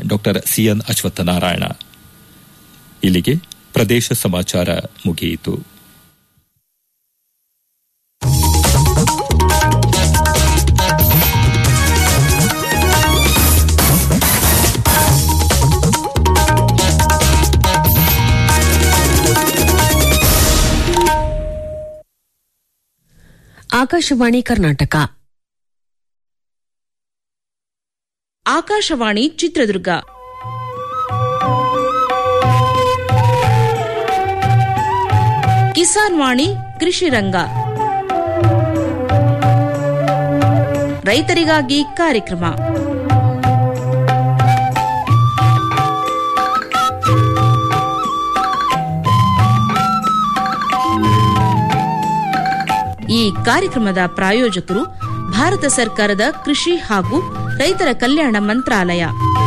ಡಾ ಸಿಎನ್ ಅಶ್ವತ್ಥನಾರಾಯಣ ಇಲ್ಲಿಗೆ ಪ್ರದೇಶ ಸಮಾಚಾರ ಮುಗಿಯಿತು ಆಕಾಶವಾಣಿ ಕರ್ನಾಟಕ ಆಕಾಶವಾಣಿ ಚಿತ್ರದುರ್ಗ ಕಿಸಾನ್ ವಾಣಿ ಕೃಷಿ ರಂಗ ರೈತರಿಗಾಗಿ ಕಾರ್ಯಕ್ರಮ ಈ ಕಾರ್ಯಕ್ರಮದ ಪ್ರಾಯೋಜಕರು ಭಾರತ ಸರ್ಕಾರದ ಕೃಷಿ ಹಾಗೂ ರೈತರ ಕಲ್ಯಾಣ ಮಂತ್ರಾಲಯ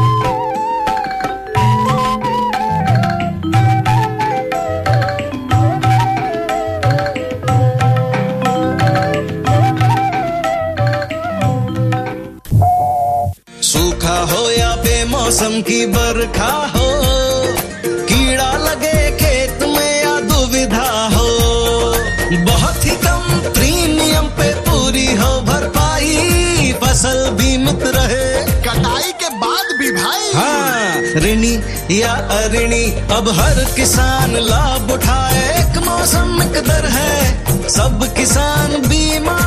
सूखा हो या बेमौसम की बरखा हो कीड़ा लगे खेत में या दुविधा हो बहुत ही कम प्रीमियम पे पूरी हो भरपाई फसल बीमित रहे कटाई के बाद भी भाई हाँ ऋणी या अऋणी अब हर किसान लाभ उठाए एक मौसम एक दर है सब किसान बीमा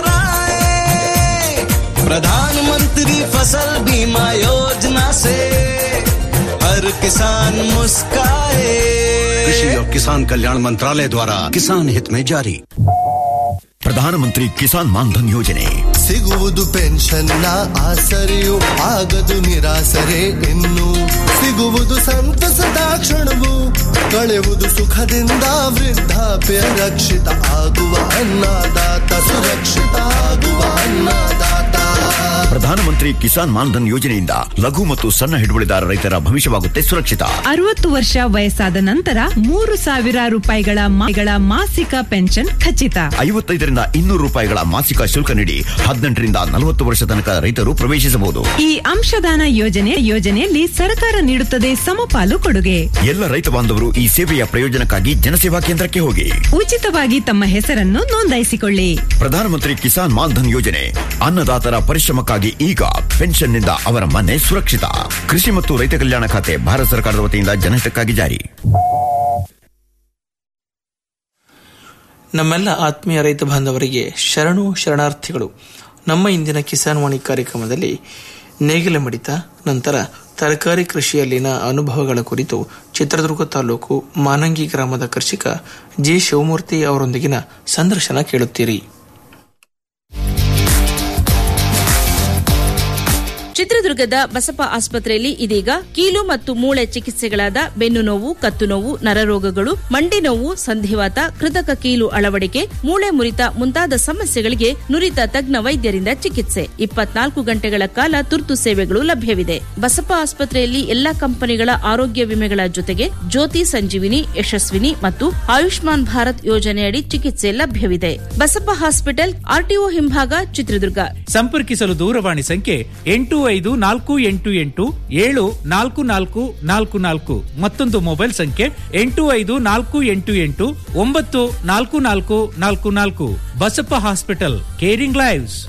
कराए प्रधानमंत्री फसल बीमा योजना से हर किसान मुस्काए कृषि और किसान कल्याण मंत्रालय द्वारा किसान हित में जारी ಪ್ರಧಾನಮಂತ್ರಿ ಕಿಸಾನ್ ಮಾನ್ಧನ್ ಯೋಜನೆ ಸಿಗುವುದು ಪೆನ್ಷನ್ನ ಆಸರೆಯು ಆಗದು ನಿರಾಸರೆ ಇನ್ನು ಸಿಗುವುದು ಸಂತಸದ ಕ್ಷಣವು ಕಳೆವುದು ಸುಖದಿಂದ ವೃದ್ಧಾಪ್ಯ ರಕ್ಷಿತ ಆಗುವ ಅನ್ನದಾತ ಸುರಕ್ಷಿತ ಆಗುವ ಅನ್ನದಾತ ಪ್ರಧಾನಮಂತ್ರಿ ಕಿಸಾನ್ ಮಾನ್ಧನ್ ಯೋಜನೆಯಿಂದ ಲಘು ಮತ್ತು ಸಣ್ಣ ಹಿಡುವಳಿದಾರ ರೈತರ ಭವಿಷ್ಯವಾಗುತ್ತೆ ಸುರಕ್ಷಿತ ಅರವತ್ತು ವರ್ಷ ವಯಸ್ಸಾದ ನಂತರ ಮೂರು ಸಾವಿರ ರೂಪಾಯಿಗಳ ಮಾಗಳ ಮಾಸಿಕ ಪೆನ್ಷನ್ ಖಚಿತ ಐವತ್ತೈದರಿಂದ ಇನ್ನೂರು ರೂಪಾಯಿಗಳ ಮಾಸಿಕ ಶುಲ್ಕ ನೀಡಿ ಹದಿನೆಂಟರಿಂದ ನಲವತ್ತು ವರ್ಷ ತನಕ ರೈತರು ಪ್ರವೇಶಿಸಬಹುದು ಈ ಅಂಶದಾನ ಯೋಜನೆ ಯೋಜನೆಯಲ್ಲಿ ಸರ್ಕಾರ ನೀಡುತ್ತದೆ ಸಮಪಾಲು ಕೊಡುಗೆ ಎಲ್ಲ ರೈತ ಬಾಂಧವರು ಈ ಸೇವೆಯ ಪ್ರಯೋಜನಕ್ಕಾಗಿ ಜನಸೇವಾ ಕೇಂದ್ರಕ್ಕೆ ಹೋಗಿ ಉಚಿತವಾಗಿ ತಮ್ಮ ಹೆಸರನ್ನು ನೋಂದಾಯಿಸಿಕೊಳ್ಳಿ ಪ್ರಧಾನಮಂತ್ರಿ ಕಿಸಾನ್ ಮಾನ್ಧನ್ ಯೋಜನೆ ಅನ್ನದಾತರ ಪರಿಶ್ರಮಕ್ಕಾಗಿ ಈಗ ಪೆನ್ಷನ್ನಿಂದ ಅವರ ಮನೆ ಸುರಕ್ಷಿತ ಕೃಷಿ ಮತ್ತು ರೈತ ಕಲ್ಯಾಣ ಖಾತೆ ಭಾರತ ಸರ್ಕಾರದ ವತಿಯಿಂದ ಜನಹಿತಕ್ಕಾಗಿ ಜಾರಿ ನಮ್ಮೆಲ್ಲ ಆತ್ಮೀಯ ರೈತ ಬಾಂಧವರಿಗೆ ಶರಣು ಶರಣಾರ್ಥಿಗಳು ನಮ್ಮ ಇಂದಿನ ಕಿಸಾನ್ ವಾಣಿ ಕಾರ್ಯಕ್ರಮದಲ್ಲಿ ನೇಗಿಲ ಮಿಡಿತ ನಂತರ ತರಕಾರಿ ಕೃಷಿಯಲ್ಲಿನ ಅನುಭವಗಳ ಕುರಿತು ಚಿತ್ರದುರ್ಗ ತಾಲೂಕು ಮಾನಂಗಿ ಗ್ರಾಮದ ಕೃಷಿಕ ಜಿ ಶಿವಮೂರ್ತಿ ಅವರೊಂದಿಗಿನ ಸಂದರ್ಶನ ಕೇಳುತ್ತೀರಿ ಚಿತ್ರದುರ್ಗದ ಬಸಪ ಆಸ್ಪತ್ರೆಯಲ್ಲಿ ಇದೀಗ ಕೀಲು ಮತ್ತು ಮೂಳೆ ಚಿಕಿತ್ಸೆಗಳಾದ ಬೆನ್ನು ನೋವು ಕತ್ತು ನೋವು ನರರೋಗಗಳು ಮಂಡಿ ನೋವು ಸಂಧಿವಾತ ಕೃತಕ ಕೀಲು ಅಳವಡಿಕೆ ಮೂಳೆ ಮುರಿತ ಮುಂತಾದ ಸಮಸ್ಯೆಗಳಿಗೆ ನುರಿತ ತಜ್ಞ ವೈದ್ಯರಿಂದ ಚಿಕಿತ್ಸೆ ಇಪ್ಪತ್ನಾಲ್ಕು ಗಂಟೆಗಳ ಕಾಲ ತುರ್ತು ಸೇವೆಗಳು ಲಭ್ಯವಿದೆ ಬಸಪ ಆಸ್ಪತ್ರೆಯಲ್ಲಿ ಎಲ್ಲಾ ಕಂಪನಿಗಳ ಆರೋಗ್ಯ ವಿಮೆಗಳ ಜೊತೆಗೆ ಜ್ಯೋತಿ ಸಂಜೀವಿನಿ ಯಶಸ್ವಿನಿ ಮತ್ತು ಆಯುಷ್ಮಾನ್ ಭಾರತ್ ಯೋಜನೆಯಡಿ ಚಿಕಿತ್ಸೆ ಲಭ್ಯವಿದೆ ಬಸಪ ಹಾಸ್ಪಿಟಲ್ ಆರ್ಟಿಒ ಹಿಂಭಾಗ ಚಿತ್ರದುರ್ಗ ಸಂಪರ್ಕಿಸಲು ದೂರವಾಣಿ ಸಂಖ್ಯೆ ಎಂಟು ಐದು ನಾಲ್ಕು ಎಂಟು ಎಂಟು ಏಳು ನಾಲ್ಕು ನಾಲ್ಕು ನಾಲ್ಕು ನಾಲ್ಕು ಮತ್ತೊಂದು ಮೊಬೈಲ್ ಸಂಖ್ಯೆ ಎಂಟು ಐದು ನಾಲ್ಕು ಎಂಟು ಎಂಟು ಒಂಬತ್ತು ನಾಲ್ಕು ನಾಲ್ಕು ನಾಲ್ಕು ನಾಲ್ಕು ಬಸಪ್ಪ ಹಾಸ್ಪಿಟಲ್ ಕೇರಿಂಗ್ ಲೈವ್ಸ್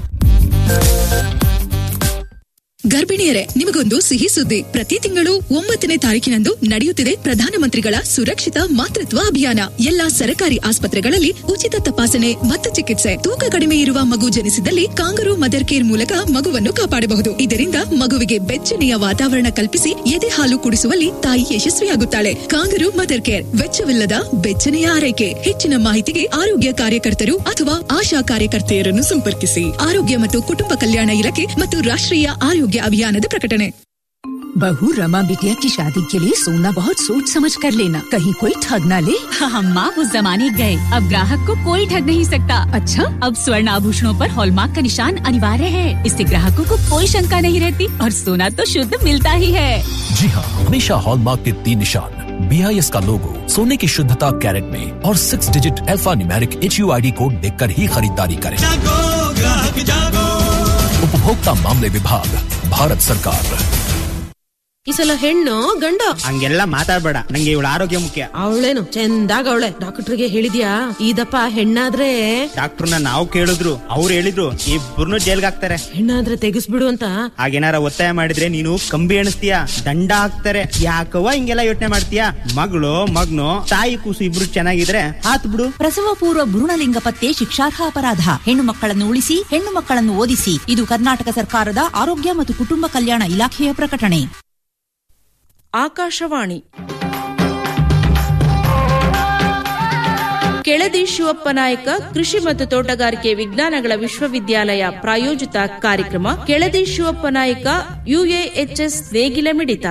ಗರ್ಭಿಣಿಯರೇ ನಿಮಗೊಂದು ಸಿಹಿ ಸುದ್ದಿ ಪ್ರತಿ ತಿಂಗಳು ಒಂಬತ್ತನೇ ತಾರೀಕಿನಂದು ನಡೆಯುತ್ತಿದೆ ಪ್ರಧಾನಮಂತ್ರಿಗಳ ಸುರಕ್ಷಿತ ಮಾತೃತ್ವ ಅಭಿಯಾನ ಎಲ್ಲಾ ಸರಕಾರಿ ಆಸ್ಪತ್ರೆಗಳಲ್ಲಿ ಉಚಿತ ತಪಾಸಣೆ ಮತ್ತು ಚಿಕಿತ್ಸೆ ತೂಕ ಕಡಿಮೆ ಇರುವ ಮಗು ಜನಿಸಿದಲ್ಲಿ ಕಾಂಗರು ಮದರ್ ಕೇರ್ ಮೂಲಕ ಮಗುವನ್ನು ಕಾಪಾಡಬಹುದು ಇದರಿಂದ ಮಗುವಿಗೆ ಬೆಚ್ಚನೆಯ ವಾತಾವರಣ ಕಲ್ಪಿಸಿ ಎದೆ ಹಾಲು ಕುಡಿಸುವಲ್ಲಿ ತಾಯಿ ಯಶಸ್ವಿಯಾಗುತ್ತಾಳೆ ಕಾಂಗರು ಮದರ್ ಕೇರ್ ವೆಚ್ಚವಿಲ್ಲದ ಬೆಚ್ಚನೆಯ ಆರೈಕೆ ಹೆಚ್ಚಿನ ಮಾಹಿತಿಗೆ ಆರೋಗ್ಯ ಕಾರ್ಯಕರ್ತರು ಅಥವಾ ಆಶಾ ಕಾರ್ಯಕರ್ತೆಯರನ್ನು ಸಂಪರ್ಕಿಸಿ ಆರೋಗ್ಯ ಮತ್ತು ಕುಟುಂಬ ಕಲ್ಯಾಣ ಇಲಾಖೆ ಮತ್ತು ರಾಷ್ಟ್ರೀಯ ಆರೋಗ್ಯ ಅಭಿಯಾನದ ಪ್ರಕಟಣೆ बहू रमा बिटिया की शादी के लिए सोना बहुत सोच समझ कर लेना कहीं कोई ठग ना ले हम माँ उस जमाने गए अब ग्राहक को कोई ठग नहीं सकता अच्छा अब स्वर्ण आभूषणों पर हॉलमार्क का निशान अनिवार्य है इससे ग्राहकों को कोई शंका नहीं रहती और सोना तो शुद्ध मिलता ही है जी हाँ हमेशा हॉलमार्क के तीन निशान बी आई एस का लोगो सोने की शुद्धता कैरेट में और six digit alphanumeric H U I D code देख कर ही खरीदारी करें उपभोक्ता मामले विभाग भारत सरकार ಈ ಸಲ ಹೆಣ್ಣು ಗಂಡು ಹಂಗೆಲ್ಲ ಮಾತಾಡ್ಬೇಡ ನಂಗೆ ಇವಳ ಆರೋಗ್ಯ ಮುಖ್ಯ ಅವಳೇನು ಚಂದಾಗ ಅವಳೆ ಡಾಕ್ಟರ್ಗೆ ಹೇಳಿದ್ಯಾ ಇದಪ್ಪ ಹೆಣ್ಣಾದ್ರೆ ಡಾಕ್ಟರ್ನ ನಾವು ಕೇಳಿದ್ರು ಅವ್ರು ಹೇಳಿದ್ರು ಇಬ್ಬರನ್ನು ಜೈಲ್ಗೆ ಹಾಕ್ತಾರೆ ಹೆಣ್ಣಾದ್ರೆ ತೆಗಿಸ್ಬಿಡು ಅಂತ ಹಾಗೇನಾರ ಒತ್ತಾಯ ಮಾಡಿದ್ರೆ ನೀನು ಕಂಬಿ ಎಣಿಸ್ತೀಯ ದಂಡ ಹಾಕ್ತಾರೆ ಯಾಕವ್ವ ಹಿಂಗೆಲ್ಲ ಯೋಚನೆ ಮಾಡ್ತೀಯ ಮಗಳು ಮಗ್ನು ತಾಯಿ ಕೂಸು ಇಬ್ರು ಚೆನ್ನಾಗಿದ್ರೆ ಹಾತ್ ಬಿಡು ಪ್ರಸವ ಪೂರ್ವ ಭ್ರೂಣಲಿಂಗ ಪತ್ತೆ ಶಿಕ್ಷಾರ್ಹ ಅಪರಾಧ ಹೆಣ್ಣು ಮಕ್ಕಳನ್ನು ಉಳಿಸಿ ಹೆಣ್ಣು ಮಕ್ಕಳನ್ನು ಓದಿಸಿ ಇದು ಕರ್ನಾಟಕ ಸರ್ಕಾರದ ಆರೋಗ್ಯ ಮತ್ತು ಕುಟುಂಬ ಕಲ್ಯಾಣ ಇಲಾಖೆಯ ಪ್ರಕಟಣೆ ಆಕಾಶವಾಣಿ ಕೆಳದಿ ಶಿವಪ್ಪ ನಾಯಕ ಕೃಷಿ ಮತ್ತು ತೋಟಗಾರಿಕೆ ವಿಜ್ಞಾನಗಳ ವಿಶ್ವವಿದ್ಯಾಲಯ ಪ್ರಾಯೋಜಿತ ಕಾರ್ಯಕ್ರಮ ಕೆಳದಿ ಶಿವಪ್ಪ ನಾಯಕ ಯುಎಎಚ್ಎಸ್ ನೇಗಿಲ ಮಿಡಿತ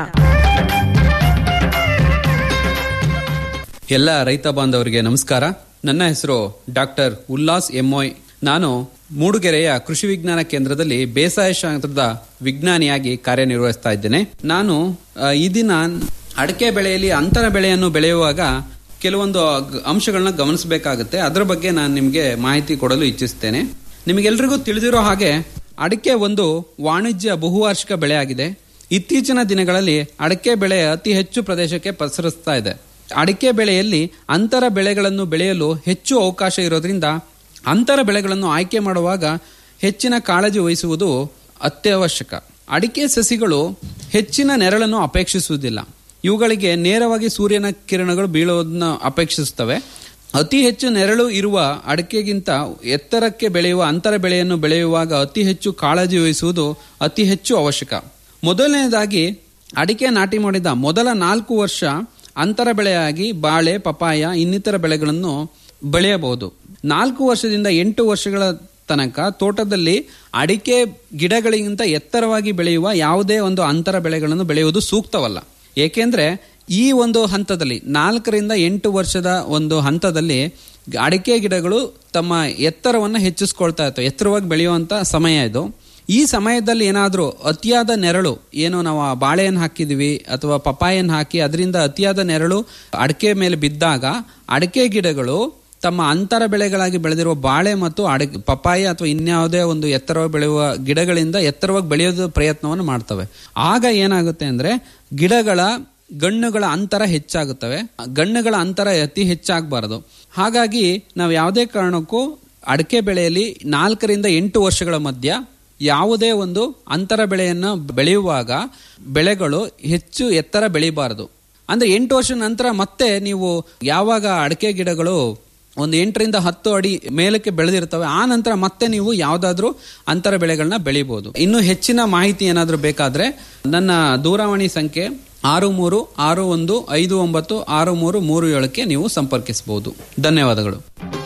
ಎಲ್ಲ ರೈತ ಬಾಂಧವರಿಗೆ ನಮಸ್ಕಾರ ನನ್ನ ಹೆಸರು ಡಾಕ್ಟರ್ ಉಲ್ಲಾಸ್ ಎಮ್ಮೋಯ್ ನಾನು ಮೂಡುಗೆರೆಯ ಕೃಷಿ ವಿಜ್ಞಾನ ಕೇಂದ್ರದಲ್ಲಿ ಬೇಸಾಯ ಶಾಸ್ತ್ರದ ವಿಜ್ಞಾನಿಯಾಗಿ ಕಾರ್ಯನಿರ್ವಹಿಸ್ತಾ ಇದ್ದೇನೆ ನಾನು ಆ, ಈ ದಿನ ಅಡಕೆ ಬೆಳೆಯಲ್ಲಿ ಅಂತರ ಬೆಳೆಯನ್ನು ಬೆಳೆಯುವಾಗ ಕೆಲವೊಂದು ಗ- ಅಂಶಗಳನ್ನ ಗಮನಿಸಬೇಕಾಗುತ್ತೆ ಅದರ ಬಗ್ಗೆ ನಾನು ನಿಮಗೆ ಮಾಹಿತಿ ಕೊಡಲು ಇಚ್ಛಿಸ್ತೇನೆ ನಿಮಗೆಲ್ರಿಗೂ ತಿಳಿದಿರೋ ಹಾಗೆ ಅಡಿಕೆ ಒಂದು ವಾಣಿಜ್ಯ ಬಹುವಾರ್ಷಿಕ ಬೆಳೆ ಆಗಿದೆ ಇತ್ತೀಚಿನ ದಿನಗಳಲ್ಲಿ ಅಡಿಕೆ ಬೆಳೆ ಅತಿ ಹೆಚ್ಚು ಪ್ರದೇಶಕ್ಕೆ ಪಸರಿಸ್ತಾ ಇದೆ ಅಡಿಕೆ ಬೆಳೆಯಲ್ಲಿ ಅಂತರ ಬೆಳೆಗಳನ್ನು ಬೆಳೆಯಲು ಹೆಚ್ಚು ಅವಕಾಶ ಇರೋದ್ರಿಂದ ಅಂತರ ಬೆಳೆಗಳನ್ನು ಆಯ್ಕೆ ಮಾಡುವಾಗ ಹೆಚ್ಚಿನ ಕಾಳಜಿ ವಹಿಸುವುದು ಅತ್ಯವಶ್ಯಕ ಅಡಿಕೆ ಸಸಿಗಳು ಹೆಚ್ಚಿನ ನೆರಳನ್ನು ಅಪೇಕ್ಷಿಸುವುದಿಲ್ಲ ಇವುಗಳಿಗೆ ನೇರವಾಗಿ ಸೂರ್ಯನ ಕಿರಣಗಳು ಬೀಳುವುದನ್ನು ಅಪೇಕ್ಷಿಸುತ್ತವೆ ಅತಿ ಹೆಚ್ಚು ನೆರಳು ಇರುವ ಅಡಿಕೆಗಿಂತ ಎತ್ತರಕ್ಕೆ ಬೆಳೆಯುವ ಅಂತರ ಬೆಳೆಯನ್ನು ಬೆಳೆಯುವಾಗ ಅತಿ ಹೆಚ್ಚು ಕಾಳಜಿ ವಹಿಸುವುದು ಅತಿ ಹೆಚ್ಚು ಅವಶ್ಯಕ ಮೊದಲನೇದಾಗಿ ಅಡಿಕೆ ನಾಟಿ ಮಾಡಿದ ಮೊದಲ ನಾಲ್ಕು ವರ್ಷ ಅಂತರ ಬೆಳೆಯಾಗಿ ಬಾಳೆ ಪಪಾಯ ಇನ್ನಿತರ ಬೆಳೆಗಳನ್ನು ಬೆಳೆಯಬಹುದು ನಾಲ್ಕು ವರ್ಷದಿಂದ ಎಂಟು ವರ್ಷಗಳ ತನಕ ತೋಟದಲ್ಲಿ ಅಡಿಕೆ ಗಿಡಗಳಿಗಿಂತ ಎತ್ತರವಾಗಿ ಬೆಳೆಯುವ ಯಾವುದೇ ಒಂದು ಅಂತರ ಬೆಳೆಗಳನ್ನು ಬೆಳೆಯುವುದು ಸೂಕ್ತವಲ್ಲ ಏಕೆಂದ್ರೆ ಈ ಒಂದು ಹಂತದಲ್ಲಿ ನಾಲ್ಕರಿಂದ ಎಂಟು ವರ್ಷದ ಒಂದು ಹಂತದಲ್ಲಿ ಅಡಿಕೆ ಗಿಡಗಳು ತಮ್ಮ ಎತ್ತರವನ್ನು ಹೆಚ್ಚಿಸ್ಕೊಳ್ತಾ ಇರ್ತವೆ ಎತ್ತರವಾಗಿ ಬೆಳೆಯುವಂತ ಸಮಯ ಇದು ಈ ಸಮಯದಲ್ಲಿ ಏನಾದರೂ ಅತಿಯಾದ ನೆರಳು ಏನು ನಾವು ಆ ಬಾಳೆಯನ್ನು ಹಾಕಿದ್ವಿ ಅಥವಾ ಪಪಾಯನ್ನು ಹಾಕಿ ಅದರಿಂದ ಅತಿಯಾದ ನೆರಳು ಅಡಿಕೆ ಮೇಲೆ ಬಿದ್ದಾಗ ಅಡಿಕೆ ಗಿಡಗಳು ತಮ್ಮ ಅಂತರ ಬೆಳೆಗಳಾಗಿ ಬೆಳೆದಿರುವ ಬಾಳೆ ಮತ್ತು ಅಡಿಕೆ ಪಪಾಯ ಅಥವಾ ಇನ್ಯಾವುದೇ ಒಂದು ಎತ್ತರವಾಗಿ ಬೆಳೆಯುವ ಗಿಡಗಳಿಂದ ಎತ್ತರವಾಗಿ ಬೆಳೆಯೋದು ಪ್ರಯತ್ನವನ್ನು ಮಾಡ್ತವೆ ಆಗ ಏನಾಗುತ್ತೆ ಅಂದ್ರೆ ಗಿಡಗಳ ಗಣ್ಣುಗಳ ಅಂತರ ಹೆಚ್ಚಾಗುತ್ತವೆ ಗಣ್ಣುಗಳ ಅಂತರ ಅತಿ ಹೆಚ್ಚಾಗಬಾರದು ಹಾಗಾಗಿ ನಾವು ಯಾವುದೇ ಕಾರಣಕ್ಕೂ ಅಡಿಕೆ ಬೆಳೆಯಲ್ಲಿ ನಾಲ್ಕರಿಂದ ಎಂಟು ವರ್ಷಗಳ ಮಧ್ಯ ಯಾವುದೇ ಒಂದು ಅಂತರ ಬೆಳೆಯನ್ನು ಬೆಳೆಯುವಾಗ ಬೆಳೆಗಳು ಹೆಚ್ಚು ಎತ್ತರ ಬೆಳಿಬಾರದು ಅಂದ್ರೆ ಎಂಟು ವರ್ಷ ನಂತರ ಮತ್ತೆ ನೀವು ಯಾವಾಗ ಅಡಿಕೆ ಗಿಡಗಳು ಒಂದು ಎಂಟರಿಂದ ಹತ್ತು ಅಡಿ ಮೇಲಕ್ಕೆ ಬೆಳೆದಿರ್ತವೆ ಆ ನಂತರ ಮತ್ತೆ ನೀವು ಯಾವುದಾದ್ರೂ ಅಂತರ ಬೆಳೆಗಳನ್ನ ಬೆಳಿಬಹುದು ಇನ್ನು ಹೆಚ್ಚಿನ ಮಾಹಿತಿ ಏನಾದರೂ ಬೇಕಾದ್ರೆ ನನ್ನ ದೂರವಾಣಿ ಸಂಖ್ಯೆ ಆರು ಮೂರು ಆರು ಒಂದು ಐದು ಒಂಬತ್ತು ಆರು ಮೂರು ಮೂರು ಏಳಕ್ಕೆ ನೀವು ಸಂಪರ್ಕಿಸಬಹುದು ಧನ್ಯವಾದಗಳು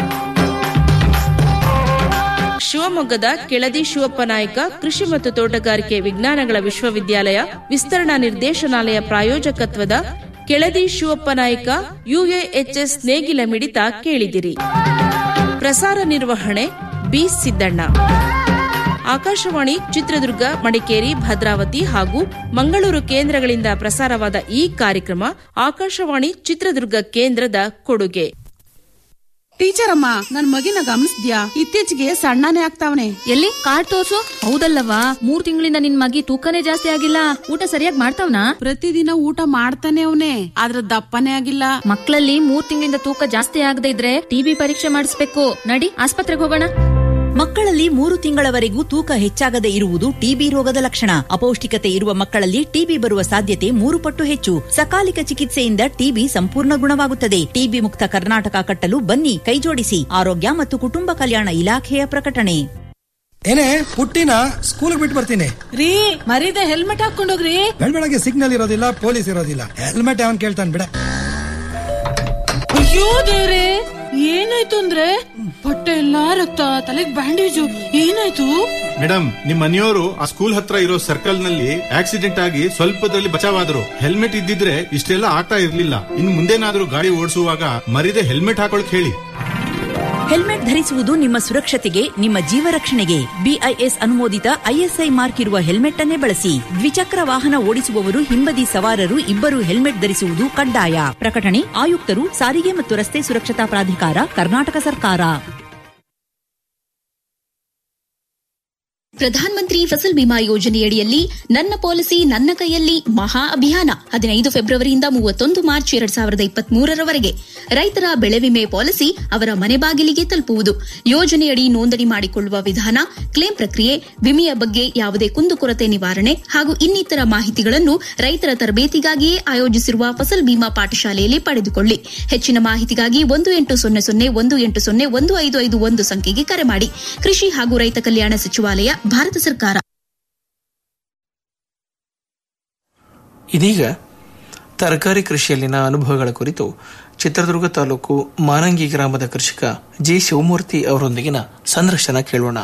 ಶಿವಮೊಗ್ಗದ ಕೆಳದಿ ಶಿವಪ್ಪ ನಾಯಕ ಕೃಷಿ ಮತ್ತು ತೋಟಗಾರಿಕೆ ವಿಜ್ಞಾನಗಳ ವಿಶ್ವವಿದ್ಯಾಲಯ ವಿಸ್ತರಣಾ ನಿರ್ದೇಶನಾಲಯ ಪ್ರಾಯೋಜಕತ್ವದ ಕೆಳದಿ ಶಿವಪ್ಪ ನಾಯಕ ಯುಎಎಚ್ಎಸ್ ನೇಗಿಲ ಮಿಡಿತ ಕೇಳಿದಿರಿ ಪ್ರಸಾರ ನಿರ್ವಹಣೆ ಬಿ ಸಿದ್ದಣ್ಣ ಆಕಾಶವಾಣಿ ಚಿತ್ರದುರ್ಗ ಮಡಿಕೇರಿ ಭದ್ರಾವತಿ ಹಾಗೂ ಮಂಗಳೂರು ಕೇಂದ್ರಗಳಿಂದ ಪ್ರಸಾರವಾದ ಈ ಕಾರ್ಯಕ್ರಮ ಆಕಾಶವಾಣಿ ಚಿತ್ರದುರ್ಗ ಕೇಂದ್ರದ ಕೊಡುಗೆ ಟೀಚರ್ ಅಮ್ಮ ನನ್ ಮಗಿನ ಗಮನಿಸ್ದ್ಯಾ ಇತ್ತೀಚೆಗೆ ಸಣ್ಣನೇ ಆಗ್ತಾವನೆ ಎಲ್ಲಿ ಕಾರ್ಡ್ ತೋರ್ಸು ಹೌದಲ್ಲವಾ ಮೂರ್ ತಿಂಗಳಿಂದ ನಿನ್ ಮಗಿ ತೂಕನೇ ಜಾಸ್ತಿ ಆಗಿಲ್ಲ ಊಟ ಸರಿಯಾಗಿ ಮಾಡ್ತಾವ್ನಾ ಪ್ರತಿದಿನ ಊಟ ಮಾಡ್ತಾನೆ ಅವನೇ ಆದ್ರ ದಪ್ಪನೇ ಆಗಿಲ್ಲ ಮಕ್ಕಳಲ್ಲಿ ಮೂರ್ ತಿಂಗಳಿಂದ ತೂಕ ಜಾಸ್ತಿ ಆಗದೆ ಇದ್ರೆ ಟಿಬಿ ಪರೀಕ್ಷೆ ಮಾಡಿಸ್ಬೇಕು ನಡಿ ಆಸ್ಪತ್ರೆಗೆ ಹೋಗೋಣ ಮಕ್ಕಳಲ್ಲಿ ಮೂರು ತಿಂಗಳವರೆಗೂ ತೂಕ ಹೆಚ್ಚಾಗದೆ ಇರುವುದು ಟಿಬಿ ರೋಗದ ಲಕ್ಷಣ ಅಪೌಷ್ಟಿಕತೆ ಇರುವ ಮಕ್ಕಳಲ್ಲಿ ಟಿಬಿ ಬರುವ ಸಾಧ್ಯತೆ ಮೂರು ಪಟ್ಟು ಹೆಚ್ಚು ಸಕಾಲಿಕ ಚಿಕಿತ್ಸೆಯಿಂದ ಟಿಬಿ ಸಂಪೂರ್ಣ ಗುಣವಾಗುತ್ತದೆ ಟಿಬಿ ಮುಕ್ತ ಕರ್ನಾಟಕ ಕಟ್ಟಲು ಬನ್ನಿ ಕೈಜೋಡಿಸಿ ಆರೋಗ್ಯ ಮತ್ತು ಕುಟುಂಬ ಕಲ್ಯಾಣ ಇಲಾಖೆಯ ಪ್ರಕಟಣೆ ಏನೇ ಪುಟ್ಟಿನ ಸ್ಕೂಲ್ ಬಿಟ್ಟು ಬರ್ತೀನಿ ರೀ ಮರೀದೆ ಹೆಲ್ಮೆಟ್ ಹಾಕೊಂಡೋಗ್ರಿ ಬೆಳಗ್ಗೆ ಸಿಗ್ನಲ್ ಇರೋದಿಲ್ಲ ಪೊಲೀಸ್ ಇರೋದಿಲ್ಲ ಹೆಲ್ಮೆಟ್ ಅವನ್ ಕೇಳ್ತಾನೆ ಬಿಡ ಅಯ್ಯೋ ದೇವ್ರೆ ಏನಾಯ್ತು ಅಂದ್ರೆ ಹೊಟ್ಟೆ ಎಲ್ಲಾ ರಕ್ತ ತಲೆಗ್ ಬ್ಯಾಂಡೇಜು ಏನಾಯ್ತು ಮೇಡಮ್ ನಿಮ್ ಮನೆಯವರು ಆ ಸ್ಕೂಲ್ ಹತ್ರ ಇರೋ ಸರ್ಕಲ್ ನಲ್ಲಿ ಆಕ್ಸಿಡೆಂಟ್ ಆಗಿ ಸ್ವಲ್ಪದಲ್ಲಿ ಬಚಾವಾದ್ರು ಹೆಲ್ಮೆಟ್ ಇದ್ದಿದ್ರೆ ಇಷ್ಟೆಲ್ಲ ಆಗ್ತಾ ಇರ್ಲಿಲ್ಲ ಇನ್ ಮುಂದೇನಾದ್ರೂ ಗಾಡಿ ಓಡಿಸುವಾಗ ಮರಿದೆ ಹೆಲ್ಮೆಟ್ ಹಾಕೊಳಕ್ ಹೇಳಿ ಹೆಲ್ಮೆಟ್ ಧರಿಸುವುದು ನಿಮ್ಮ ಸುರಕ್ಷತೆಗೆ ನಿಮ್ಮ ಜೀವ ರಕ್ಷಣೆಗೆ ಬಿಐಎಸ್ ಅನುಮೋದಿತ ಐಎಸ್ಐ ಮಾರ್ಕ್ ಇರುವ ಹೆಲ್ಮೆಟ್ ಅನ್ನೇ ಬಳಸಿ ದ್ವಿಚಕ್ರ ವಾಹನ ಓಡಿಸುವವರು ಹಿಂಬದಿ ಸವಾರರು ಇಬ್ಬರು ಹೆಲ್ಮೆಟ್ ಧರಿಸುವುದು ಕಡ್ಡಾಯ ಪ್ರಕಟಣೆ ಆಯುಕ್ತರು ಸಾರಿಗೆ ಮತ್ತು ರಸ್ತೆ ಸುರಕ್ಷತಾ ಪ್ರಾಧಿಕಾರ ಕರ್ನಾಟಕ ಸರ್ಕಾರ ಪ್ರಧಾನ್ ಮಂತ್ರಿ ಫಸಲ್ ಬಿಮಾ ಯೋಜನೆಯಡಿಯಲ್ಲಿ ನನ್ನ ಪಾಲಿಸಿ ನನ್ನ ಕೈಯಲ್ಲಿ ಮಹಾ ಅಭಿಯಾನ ಹದಿನೈದು ಫೆಬ್ರವರಿಯಿಂದ ಮೂವತ್ತೊಂದು ಮಾರ್ಚ್ ಎರಡ್ ಸಾವಿರದ ಇಪ್ಪತ್ಮೂರರವರೆಗೆ ರೈತರ ಬೆಳೆ ವಿಮೆ ಪಾಲಿಸಿ ಅವರ ಮನೆ ಬಾಗಿಲಿಗೆ ತಲುಪುವುದು ಯೋಜನೆಯಡಿ ನೋಂದಣಿ ಮಾಡಿಕೊಳ್ಳುವ ವಿಧಾನ ಕ್ಲೇಮ್ ಪ್ರಕ್ರಿಯೆ ವಿಮೆಯ ಬಗ್ಗೆ ಯಾವುದೇ ಕುಂದುಕೊರತೆ ನಿವಾರಣೆ ಹಾಗೂ ಇನ್ನಿತರ ಮಾಹಿತಿಗಳನ್ನು ರೈತರ ತರಬೇತಿಗಾಗಿಯೇ ಆಯೋಜಿಸಿರುವ ಫಸಲ್ ಬಿಮಾ ಪಾಠಶಾಲೆಯಲ್ಲಿ ಪಡೆದುಕೊಳ್ಳಿ ಹೆಚ್ಚಿನ ಮಾಹಿತಿಗಾಗಿ ಒಂದು ಎಂಟು ಸೊನ್ನೆ ಸೊನ್ನೆ ಒಂದು ಎಂಟು ಸೊನ್ನೆ ಒಂದು ಐದು ಐದು ಒಂದು ಸಂಖ್ಯೆಗೆ ಕರೆ ಮಾಡಿ ಕೃಷಿ ಹಾಗೂ ರೈತ ಕಲ್ಯಾಣ ಸಚಿವಾಲಯ ಭಾರತ ಸರ್ಕಾರ ಇದೀಗ ತರಕಾರಿ ಕೃಷಿಯಲ್ಲಿನ ಅನುಭವಗಳ ಕುರಿತು ಚಿತ್ರದುರ್ಗ ತಾಲೂಕು ಮಾನಂಗಿ ಗ್ರಾಮದ ಕೃಷಿಕ ಜಿ ಶಿವಮೂರ್ತಿ ಅವರೊಂದಿಗಿನ ಸಂದರ್ಶನ ಕೇಳೋಣ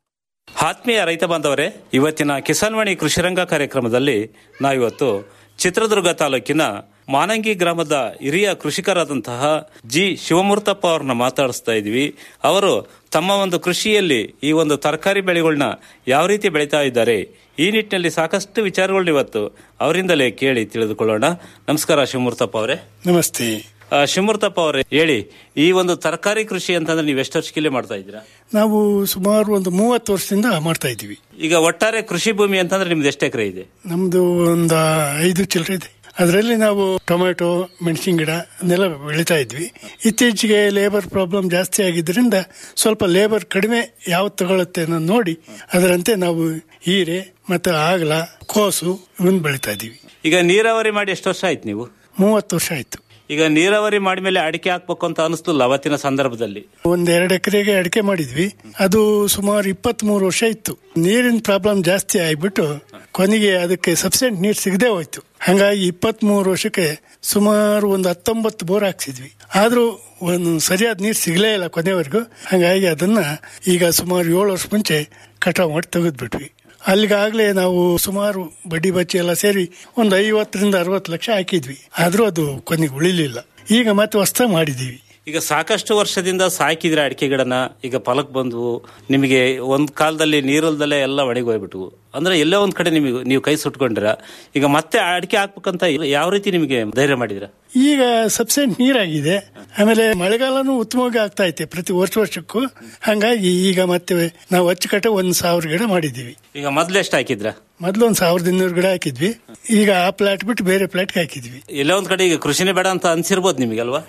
ಆತ್ಮೀಯ ರೈತ ಬಾಂಧವರೇ ಇವತ್ತಿನ ಕಿಸಾನ್ವಾಣಿ ಕೃಷಿರಂಗ ಕಾರ್ಯಕ್ರಮದಲ್ಲಿ ನಾವಿವತ್ತು ಚಿತ್ರದುರ್ಗ ತಾಲೂಕಿನ ಮಾನಂಗಿ ಗ್ರಾಮದ ಹಿರಿಯ ಕೃಷಿಕರಾದಂತಹ ಜಿ ಶಿವಮೂರ್ತಪ್ಪ ಅವ್ರನ್ನ ಮಾತಾಡಿಸ್ತಾ ಇದ್ವಿ ಅವರು ತಮ್ಮ ಒಂದು ಕೃಷಿಯಲ್ಲಿ ಈ ಒಂದು ತರಕಾರಿ ಬೆಳೆಗಳನ್ನ ಯಾವ ರೀತಿ ಬೆಳೀತಾ ಇದ್ದಾರೆ ಈ ನಿಟ್ಟಿನಲ್ಲಿ ಸಾಕಷ್ಟು ವಿಚಾರಗಳನ್ನ ಇವತ್ತು ಅವರಿಂದಲೇ ಕೇಳಿ ತಿಳಿದುಕೊಳ್ಳೋಣ ನಮಸ್ಕಾರ ಶಿವಮೂರ್ತಪ್ಪ ಅವರೇ ನಮಸ್ತೆ ಆ, ಶಿವಮೂರ್ತಪ್ಪ ಅವರೇ ಹೇಳಿ ಈ ಒಂದು ತರಕಾರಿ ಕೃಷಿ ಅಂತಂದ್ರೆ ನೀವು ಎಷ್ಟು ವರ್ಷಕ್ಕಿಲ್ಲೇ ಮಾಡ್ತಾ ಇದ್ದೀರಾ ನಾವು ಸುಮಾರು ಒಂದು ಮೂವತ್ತು ವರ್ಷದಿಂದ ಮಾಡ್ತಾ ಇದ್ದೀವಿ ಈಗ ಒಟ್ಟಾರೆ ಕೃಷಿ ಭೂಮಿ ಅಂತಂದ್ರೆ ನಿಮ್ದು ಎಷ್ಟು ಎಕರೆ ಇದೆ ನಮ್ದು ಒಂದು ಐದು ಚಿಲ್ಲರೆ ಇದೆ ಅದರಲ್ಲಿ ನಾವು ಟೊಮೆಟೊ ಮೆಣಸಿನ ಗಿಡ ಅದನ್ನೆಲ್ಲ ಬೆಳೀತಾ ಇದ್ವಿ ಇತ್ತೀಚೆಗೆ ಲೇಬರ್ ಪ್ರಾಬ್ಲಮ್ ಜಾಸ್ತಿ ಆಗಿದ್ದರಿಂದ ಸ್ವಲ್ಪ ಲೇಬರ್ ಕಡಿಮೆ ಯಾವ್ದು ತಗೊಳುತ್ತೆ ಅನ್ನೋದು ನೋಡಿ ಅದರಂತೆ ನಾವು ಹೀರೆ ಮತ್ತು ಆಗಲ ಕೋಸು ಇವನ್ ಬೆಳೀತಾ ಇದ್ದೀವಿ ಈಗ ನೀರಾವರಿ ಮಾಡಿ ಎಷ್ಟು ವರ್ಷ ಆಯ್ತು ನೀವು ಮೂವತ್ತು ವರ್ಷ ಆಯ್ತು ಈಗ ನೀರಾವರಿ ಮಾಡಿದ್ಮೇಲೆ ಅಡಿಕೆ ಹಾಕ್ಬೇಕು ಅಂತ ಅನಿಸ್ತಿಲ್ಲ ಅವತ್ತಿನ ಸಂದರ್ಭದಲ್ಲಿ ಒಂದ್ ಎರಡು ಎಕರೆಗೆ ಅಡಿಕೆ ಮಾಡಿದ್ವಿ ಅದು ಸುಮಾರು ಇಪ್ಪತ್ತ್ ಮೂರು ವರ್ಷ ಇತ್ತು ನೀರಿನ ಪ್ರಾಬ್ಲಮ್ ಜಾಸ್ತಿ ಆಗ್ಬಿಟ್ಟು ಕೊನೆಗೆ ಅದಕ್ಕೆ ಸಫಿಸಿಯೆಂಟ್ ನೀರು ಸಿಗದೆ ಹೋಯ್ತು ಹಂಗಾಗಿ ಇಪ್ಪತ್ತ್ ಮೂರು ವರ್ಷಕ್ಕೆ ಸುಮಾರು ಒಂದು ಹತ್ತೊಂಬತ್ತು ಬೋರ್ ಹಾಕ್ಸಿದ್ವಿ ಆದ್ರೂ ಒಂದು ಸರಿಯಾದ ನೀರು ಸಿಗಲೇ ಇಲ್ಲ ಕೊನೆವರೆಗೂ ಹಂಗಾಗಿ ಅದನ್ನ ಈಗ ಸುಮಾರು ಏಳು ವರ್ಷ ಮುಂಚೆ ಕಟಾವ್ ಮಾಡಿ ತೆಗೆದ್ಬಿಟ್ವಿ ಅಲ್ಲಿಗಾಗಲೇ ನಾವು ಸುಮಾರು ಬಡ್ಡಿ ಬಚ್ಚಿ ಎಲ್ಲ ಸೇರಿ ಒಂದು ಐವತ್ತರಿಂದ ಅರವತ್ತು ಲಕ್ಷ ಹಾಕಿದ್ವಿ ಆದ್ರೂ ಅದು ಕೊನೆಗೆ ಉಳಿಲಿಲ್ಲ ಈಗ ಮತ್ತೆ ಹೊಸ ಮಾಡಿದೀವಿ ಈಗ ಸಾಕಷ್ಟು ವರ್ಷದಿಂದ ಸಾಕಿದ್ರೆ ಅಡಿಕೆ ಗಿಡನ ಈಗ ಫಲಕ್ ಬಂದ್ವು ನಿಮಗೆ ಒಂದ್ ಕಾಲದಲ್ಲಿ ನೀರಲ್ದಲ್ಲೇ ಎಲ್ಲ ಒಣಗಿ ಹೋಗ್ಬಿಟ್ವು ಅಂದ್ರೆ ಎಲ್ಲೋ ಒಂದ್ ಕಡೆ ನಿಮಗೆ ನೀವು ಕೈ ಸುಟ್ಕೊಂಡಿರ ಈಗ ಮತ್ತೆ ಅಡಿಕೆ ಹಾಕ್ಬೇಕಂತ ಯಾವ ರೀತಿ ನಿಮಗೆ ಧೈರ್ಯ ಮಾಡಿದ್ರ ಈಗ ಸಬ್ಸೆಂಟ್ ನೀರಾಗಿದೆ ಆಮೇಲೆ ಮಳೆಗಾಲನೂ ಉತ್ತಮವಾಗಿ ಆಗ್ತಾ ಐತೆ ಪ್ರತಿ ವರ್ಷ ವರ್ಷಕ್ಕೂ ಹಂಗಾಗಿ ಈಗ ಮತ್ತೆ ನಾವು ಅಚ್ಚುಕಟ್ಟೆ ಒಂದ್ ಸಾವಿರ ಗಿಡ ಮಾಡಿದೀವಿ ಈಗ ಮೊದ್ಲು ಎಷ್ಟು ಹಾಕಿದ್ರ ಮೊದ್ಲು ಒಂದ್ ಸಾವಿರದ ಇನ್ನೂರು ಗಿಡ ಹಾಕಿದ್ವಿ ಈಗ ಆ ಪ್ಲಾಟ್ ಬಿಟ್ಟು ಬೇರೆ ಪ್ಲಾಟ್ಗೆ ಹಾಕಿದ್ವಿ ಎಲ್ಲೋ ಒಂದ್ ಕಡೆ ಈಗ ಕೃಷಿನೇ ಬೇಡ ಅಂತ ಅನ್ಸಿರ್ಬೋದು ನಿಮಗೆ ಅಲ್ವಾ